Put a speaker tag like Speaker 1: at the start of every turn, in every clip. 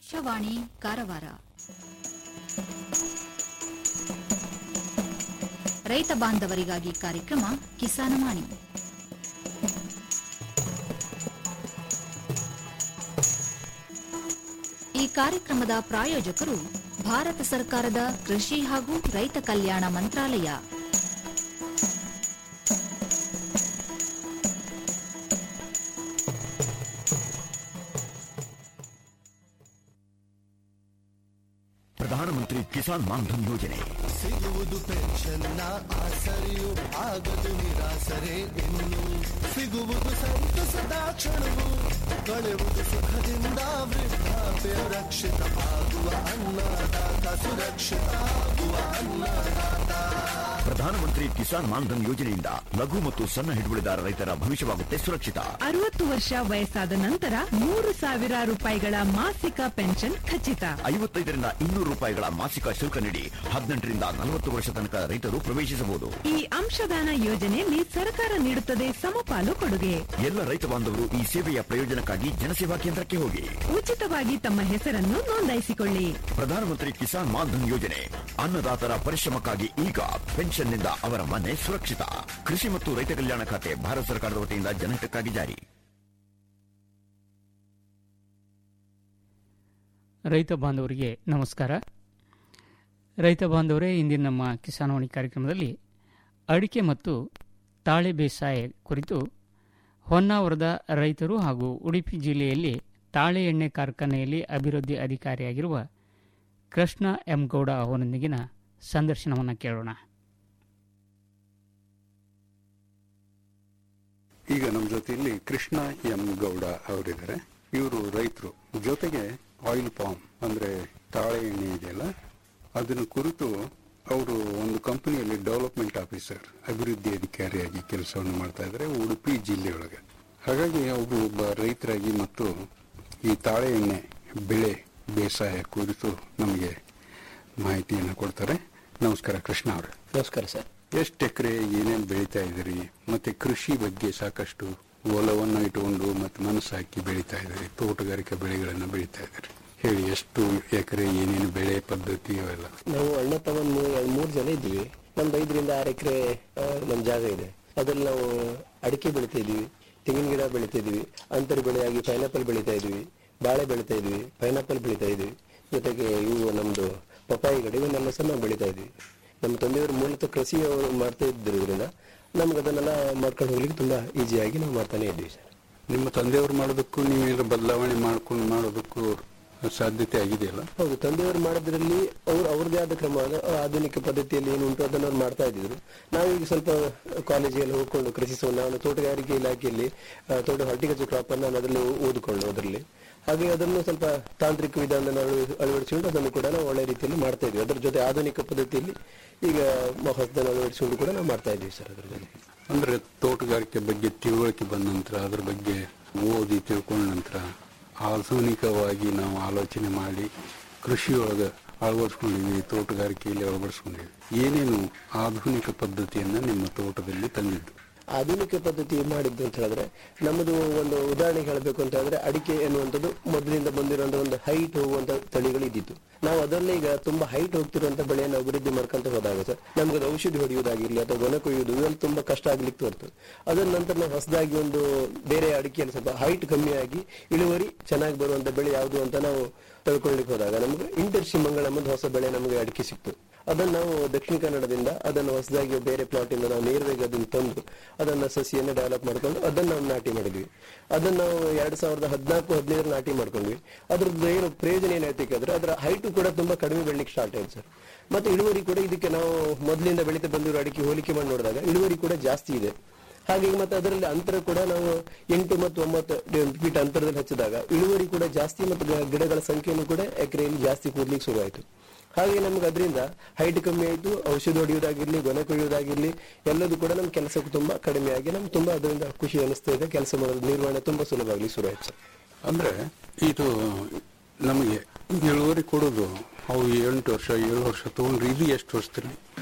Speaker 1: ಆಕಾಶವಾಣಿ ಕಾರವಾರ ರೈತ ಬಾಂಧವರಿಗಾಗಿ ಕಾರ್ಯಕ್ರಮ ಕಿಸಾನವಾಣಿ ಈ ಕಾರ್ಯಕ್ರಮದ ಪ್ರಾಯೋಜಕರು ಭಾರತ ಸರ್ಕಾರದ ಕೃಷಿ ಹಾಗೂ ರೈತ ಕಲ್ಯಾಣ ಮಂತ್ರಾಲಯ
Speaker 2: ಪ್ರಧಾನಮಂತ್ರಿ ಕಿಸಾನ್ ಮಾನ್ಧನ್ ಯೋಜನೆ
Speaker 3: ಸಿಗುವುದು ಪೆನ್ಷನ್ನ ಆಸರೆಯು ಆಗದು ನಿರಾಸರೆ ಇನ್ನು ಸಿಗುವುದು ಸಂತಸದ ಕ್ಷಣವು ಕಳೆಯುವುದು ಸುಖದಿಂದ ವೃದ್ಧಾಪ್ಯ ರಕ್ಷಿತ ಆಗುವ ಅನ್ನದಾತ ಸುರಕ್ಷಿತ ಆಗುವ ಅನ್ನದಾತ
Speaker 2: ಪ್ರಧಾನಮಂತ್ರಿ ಕಿಸಾನ್ ಮಾನ್ಧನ್ ಯೋಜನೆಯಿಂದ ಲಘು ಮತ್ತು ಸಣ್ಣ ಹಿಡುವಳಿದಾರ ರೈತರ ಭವಿಷ್ಯವಾಗುತ್ತೆ ಸುರಕ್ಷಿತ
Speaker 4: ಅರವತ್ತು ವರ್ಷ ವಯಸ್ಸಾದ ನಂತರ ಮೂರು ಸಾವಿರ ರೂಪಾಯಿಗಳ ಮಾಸಿಕ ಪೆನ್ಷನ್ ಖಚಿತ
Speaker 2: ಐವತ್ತೈದರಿಂದ ಇನ್ನೂರು ರೂಪಾಯಿಗಳ ಮಾಸಿಕ ಶುಲ್ಕ ನೀಡಿ ಹದಿನೆಂಟರಿಂದ ನಲವತ್ತು ವರ್ಷ ತನಕ ರೈತರು ಪ್ರವೇಶಿಸಬಹುದು
Speaker 4: ಈ ಅಂಶದಾನ ಯೋಜನೆಯಲ್ಲಿ ಸರ್ಕಾರ ನೀಡುತ್ತದೆ ಸಮಪಾಲು ಕೊಡುಗೆ
Speaker 2: ಎಲ್ಲ ರೈತ ಬಾಂಧವರು ಈ ಸೇವೆಯ ಪ್ರಯೋಜನಕ್ಕಾಗಿ ಜನಸೇವಾ ಕೇಂದ್ರಕ್ಕೆ ಹೋಗಿ
Speaker 4: ಉಚಿತವಾಗಿ ತಮ್ಮ ಹೆಸರನ್ನು ನೋಂದಾಯಿಸಿಕೊಳ್ಳಿ
Speaker 2: ಪ್ರಧಾನಮಂತ್ರಿ ಕಿಸಾನ್ ಮಾನ್ಧನ್ ಯೋಜನೆ ಅನ್ನದಾತರ ಪರಿಶ್ರಮಕ್ಕಾಗಿ ಈಗ ಪೆನ್ಷನ್ನಿಂದ ಅವರ ಮನೆ ಸುರಕ್ಷಿತ ಕೃಷಿ ಮತ್ತು ರೈತ ಕಲ್ಯಾಣ ಖಾತೆ ಭಾರತ ಸರ್ಕಾರದ ವತಿಯಿಂದ ಜನಹಿತಕ್ಕಾಗಿ ಜಾರಿ
Speaker 5: ರೈತ ಬಾಂಧವರಿಗೆ ನಮಸ್ಕಾರ ರೈತ ಬಾಂಧವರೇ ಇಂದಿನ ನಮ್ಮ ಕಿಸಾನವಾಣಿ ಕಾರ್ಯಕ್ರಮದಲ್ಲಿ ಅಡಿಕೆ ಮತ್ತು ತಾಳೆ ಬೇಸಾಯ ಕುರಿತು ಹೊನ್ನಾವರದ ರೈತರು ಹಾಗೂ ಉಡುಪಿ ಜಿಲ್ಲೆಯಲ್ಲಿ ತಾಳೆ ಎಣ್ಣೆ ಕಾರ್ಖಾನೆಯಲ್ಲಿ ಅಭಿವೃದ್ಧಿ ಅಧಿಕಾರಿಯಾಗಿರುವ ಕೃಷ್ಣ ಎಂ ಗೌಡ ಅವರೊಂದಿಗಿನ ಸಂದರ್ಶನವನ್ನು ಕೇಳೋಣ
Speaker 6: ಈಗ ನಮ್ಮ ಜೊತೆಯಲ್ಲಿ ಕೃಷ್ಣ ಎಂ ಗೌಡ ಅವರಿದ್ದಾರೆ ಇವರು ರೈತರು ಜೊತೆಗೆ ಆಯಿಲ್ ಪಾಮ್ ಅಂದ್ರೆ ತಾಳೆ ಎಣ್ಣೆ ಇದೆಯಲ್ಲ ಅದನ್ನು ಕುರಿತು ಅವರು ಒಂದು ಕಂಪನಿಯಲ್ಲಿ ಡೆವಲಪ್ಮೆಂಟ್ ಆಫೀಸರ್ ಅಭಿವೃದ್ಧಿ ಅಧಿಕಾರಿಯಾಗಿ ಕೆಲಸವನ್ನು ಮಾಡ್ತಾ ಇದ್ದಾರೆ ಉಡುಪಿ ಜಿಲ್ಲೆಯೊಳಗೆ ಹಾಗಾಗಿ ಅವರು ಒಬ್ಬ ರೈತರಾಗಿ ಮತ್ತು ಈ ತಾಳೆ ಎಣ್ಣೆ ಬೆಳೆ ಬೇಸಾಯ ಕುರಿತು ನಮಗೆ ಮಾಹಿತಿಯನ್ನು ಕೊಡ್ತಾರೆ ನಮಸ್ಕಾರ ಕೃಷ್ಣ ಅವರೇ
Speaker 7: ನಮಸ್ಕಾರ ಸರ್
Speaker 6: ಎಷ್ಟು ಎಕರೆ ಏನೇನು ಬೆಳೀತಾ ಇದ್ದೀರಿ ಮತ್ತೆ ಕೃಷಿ ಬಗ್ಗೆ ಸಾಕಷ್ಟು ಒಲವನ್ನು ಇಟ್ಟುಕೊಂಡು ಮತ್ತೆ ಮನಸ್ಸು ಹಾಕಿ ಬೆಳೀತಾ ಇದ್ದೀರಿ ತೋಟಗಾರಿಕಾ ಬೆಳೆಗಳನ್ನು ಬೆಳೀತಾ ಇದ್ದೀರಿ ಹೇಳಿ ಎಷ್ಟು ಎಕರೆ ಏನೇನು ಬೆಳೆ ಪದ್ಧತಿ ಅವೆಲ್ಲ
Speaker 7: ನಾವು ಅಣ್ಣ ತಮ್ಮ ಮೂರು ಜನ ಇದ್ದೀವಿ ನಮ್ದು ಐದರಿಂದ ಆರು ಎಕರೆ ನಮ್ಮ ಜಾಗ ಇದೆ ಅದ್ರಲ್ಲಿ ನಾವು ಅಡಿಕೆ ಬೆಳಿತಾ ಇದೀವಿ ತೆಂಗಿನ ಗಿಡ ಬೆಳಿತಾ ಇದೀವಿ ಅಂತರ ಬೆಳೆಯಾಗಿ ಪೈನಾಪಲ್ ಬೆಳಿತಾ ಇದೀವಿ ಬಾಳೆ ಬೆಳಿತಾ ಇದೀವಿ ಪೈನಾಪಲ್ ಬೆಳಿತಾ ಇದೀವಿ ಜೊತೆಗೆ ಇವು ನಮ್ದು ಪಪ್ಪಾಯಿ ಗಿಡ ಇವನ್ನೆಲ್ಲ ಸಹ ನಾವು ಬೆಳಿತಾ ಇದೀವಿ ನಮ್ಮ ತಂದೆಯವರು ಮೂಲತಃ ಕೃಷಿ ಅವರು ಮಾಡ್ತಾ ಇದ್ದಿರೋದ್ರಿಂದ ನಮ್ಗೆ ಅದನ್ನೆಲ್ಲ ಮಾಡ್ಕೊಂಡು ಹೋಗ್ಲಿಕ್ಕೆ ತುಂಬಾ ಈಸಿಯಾಗಿ ನಾವು ಮಾಡ್ತಾನೆ ಇದ್ದೀವಿ ಸರ್
Speaker 6: ನಿಮ್ಮ ತಂದೆಯವರು ಮಾಡೋದಕ್ಕೂ ನೀವೇನು ಬದಲಾವಣೆ ಮಾಡ್ಕೊಂಡು ಮಾಡೋದಕ್ಕೂ ಸಾಧ್ಯತೆ ಆಗಿದೆಯಲ್ಲ
Speaker 7: ಹೌದು ತಂದೆಯವರು ಮಾಡೋದ್ರಲ್ಲಿ ಅವ್ರು ಅವ್ರದೇ ಆದ ಕ್ರಮ ಅದ- ಆಧುನಿಕ ಪದ್ಧತಿಯಲ್ಲಿ ಏನು ಉಂಟು ಅದನ್ನು ಅವ್ರು ಮಾಡ್ತಾ ಇದ್ದಿದ್ರು ನಾವೀಗ ಸ್ವಲ್ಪ ಕಾಲೇಜಿಗೆಲ್ಲ ಹೋಗ್ಕೊಂಡು ಕೃಷಿ ಸಹ ನಾನು ತೋಟಗಾರಿಕೆ ಇಲಾಖೆಯಲ್ಲಿ ಆ, ತೋಟ ಹಾರ್ಟಿಕಲ್ಚರ್ ಕ್ರಾಪ್ ಅನ್ನು ನಾನು ಅದರಲ್ಲಿ ಓದಿಕೊಂಡು ಅದರಲ್ಲಿ ಹಾಗೆ ಅದನ್ನು ಸ್ವಲ್ಪ ತಾಂತ್ರಿಕ ವಿಧಾನ ಅಳವಡಿಸಿಕೊಂಡು ಅದನ್ನು ಕೂಡ ನಾವು ಒಳ್ಳೆ ರೀತಿಯಲ್ಲಿ ಮಾಡ್ತಾ ಇದ್ವಿ ಅದರ ಜೊತೆ ಆಧುನಿಕ ಪದ್ಧತಿಯಲ್ಲಿ ಈಗ ಹೊಸದನ್ನು ಅಳವಡಿಸಿಕೊಂಡು ಕೂಡ ನಾವು ಮಾಡ್ತಾ ಇದ್ದೀವಿ ಸರ್ ಅದರ ಜೊತೆ
Speaker 6: ಅಂದ್ರೆ ತೋಟಗಾರಿಕೆ ಬಗ್ಗೆ ತಿಳುವಳಿಕೆ ಬಂದ ನಂತರ ಅದ್ರ ಬಗ್ಗೆ ಓದಿ ತಿಳ್ಕೊಂಡ ನಂತರ ಆಧುನಿಕವಾಗಿ ನಾವು ಆಲೋಚನೆ ಮಾಡಿ ಕೃಷಿಯೊಳಗೆ ಅಳವಡಿಸ್ಕೊಂಡಿವಿ ತೋಟಗಾರಿಕೆಯಲ್ಲಿ ಅಳವಡಿಸ್ಕೊಂಡಿವಿ ಏನೇನು ಆಧುನಿಕ ಪದ್ಧತಿಯನ್ನ ನಿಮ್ಮ ತೋಟದಲ್ಲಿ ತಂದಿದ್ದು
Speaker 7: ಆಧುನಿಕ ಪದ್ಧತಿ ಮಾಡಿದ್ದು ಅಂತ ಹೇಳಿದ್ರೆ ನಮ್ಮದು ಒಂದು ಉದಾಹರಣೆ ಹೇಳಬೇಕು ಅಂತ ಹೇಳಿದ್ರೆ ಅಡಿಕೆ ಎನ್ನುವಂಥದ್ದು ಮೊದಲಿಂದ ಬಂದಿರುವಂತಹ ಒಂದು ಹೈಟ್ ಹೋಗುವಂತ ತಳಿಗಳು ಇದ್ದಿತ್ತು ನಾವು ಅದರಲ್ಲಿ ಈಗ ತುಂಬಾ ಹೈಟ್ ಹೋಗ್ತಿರುವಂತ ಬೆಳೆಯನ್ನು ಅಭಿವೃದ್ಧಿ ಮಾಡ್ಕೊಂತ ಹೋದಾಗ ಸರ್ ನಮ್ಗೆ ಅದು ಔಷಧಿ ಹೊಡೆಯುವುದಾಗಿರ್ಲಿ ಅಥವಾ ಗೊನೆ ಕೊಯ್ಯುವುದು ಇವೆಲ್ಲ ತುಂಬಾ ಕಷ್ಟ ಆಗ್ಲಿಕ್ಕೆ ತೋರ್ತದೆ ಅದರ ನಂತರ ನಾವು ಹೊಸದಾಗಿ ಒಂದು ಬೇರೆ ಅಡಿಕೆಯಲ್ಲಿ ಸ್ವಲ್ಪ ಹೈಟ್ ಕಮ್ಮಿ ಆಗಿ ಇಳುವರಿ ಚೆನ್ನಾಗಿ ಬರುವಂತ ಬೆಳೆ ಯಾವುದು ಅಂತ ನಾವು ತಿಳ್ಕೊಳ್ಳಿಕ್ಕೆ ಹೋದಾಗ ನಮಗೆ ಇಂಟರ್ಶಿ ಮಂಗಳ ಎಂಬುದು ಹೊಸ ಬೆಳೆ ನಮಗೆ ಅಡಿಕೆ ಸಿಕ್ತು ಅದನ್ನು ನಾವು ದಕ್ಷಿಣ ಕನ್ನಡದಿಂದ ಅದನ್ನು ಹೊಸದಾಗಿ ಬೇರೆ ಪ್ಲಾಟ್ ಇಂದ ನಾವು ನೇರವಾಗಿ ಅದನ್ನು ತಂದು ಅದನ್ನ ಸಸಿಯನ್ನು ಡೆವಲಪ್ ಮಾಡ್ಕೊಂಡು ಅದನ್ನ ನಾವು ನಾಟಿ ಮಾಡಿದ್ವಿ ಅದನ್ನ ನಾವು ಎರಡ್ ಸಾವಿರದ ಹದಿನಾಲ್ಕು ಹದಿನೈದರ ನಾಟಿ ಮಾಡ್ಕೊಂಡ್ವಿ ಅದ್ರದ್ದು ಏನು ಪ್ರಯೋಜನ ಏನಾಯ್ತಿದ್ರೆ ಅದರ ಹೈಟು ಕೂಡ ತುಂಬಾ ಕಡಿಮೆ ಬೆಳಿಲಿಕ್ಕೆ ಸ್ಟಾರ್ಟ್ ಆಯ್ತು ಸರ್ ಮತ್ತೆ ಇಳುವರಿ ಕೂಡ ಇದಕ್ಕೆ ನಾವು ಮೊದಲಿಂದ ಬೆಳೀತಾ ಬಂದಿರೋ ಅಡಿಕೆ ಹೋಲಿಕೆ ಮಾಡಿ ನೋಡಿದಾಗ ಇಳುವರಿ ಕೂಡ ಜಾಸ್ತಿ ಇದೆ ಹಾಗೆ ಮತ್ತೆ ಅದರಲ್ಲಿ ಅಂತರ ಕೂಡ ನಾವು ಎಂಟು ಮತ್ತು ಒಂಬತ್ತು ಫೀಟ್ ಅಂತರದಲ್ಲಿ ಹಚ್ಚಿದಾಗ ಇಳುವರಿ ಕೂಡ ಜಾಸ್ತಿ ಮತ್ತು ಗ- ಗಿಡಗಳ ಸಂಖ್ಯೆಯನ್ನು ಕೂಡ ಎಕರೆಯಲ್ಲಿ ಜಾಸ್ತಿ ಕೂಡ್ಲಿಕ್ಕೆ ಶುರು ಆಯ್ತು ಹಾಗೆ ನಮ್ಗೆ ಅದರಿಂದ ಹೈಟ್ ಕಮ್ಮಿ ಆಯ್ತು ಔಷಧಿ ಹೊಡೆಯೋದಾಗಿರ್ಲಿ ಗೊನೆ ಕೊಯ್ಯೋದಾಗಿರ್ಲಿ ಎಲ್ಲದೂ ಕೂಡ ನಮ್ಮ ಕೆಲಸಕ್ಕೆ ತುಂಬಾ ಕಡಿಮೆ ಆಗಿ ನಮ್ಗೆ ತುಂಬಾ ಅದರಿಂದ ಖುಷಿ ಅನಿಸ್ತಾ ಇದೆ ಕೆಲಸ ಮಾಡೋದು ನಿರ್ವಹಣೆ ತುಂಬಾ ಸುಲಭ ಆಗ್ಲಿ ಶುರು ಆಯ್ತು ಸರ್
Speaker 6: ಅಂದ್ರೆ ಇದು ನಮಗೆ ಇಳುವರಿ ಕೊಡೋದು ಅವು ಎಂಟು ವರ್ಷ ಏಳು ವರ್ಷ ತಗೊಂಡ್ರೆ ಇದು ಎಷ್ಟು ವರ್ಷದಲ್ಲಿ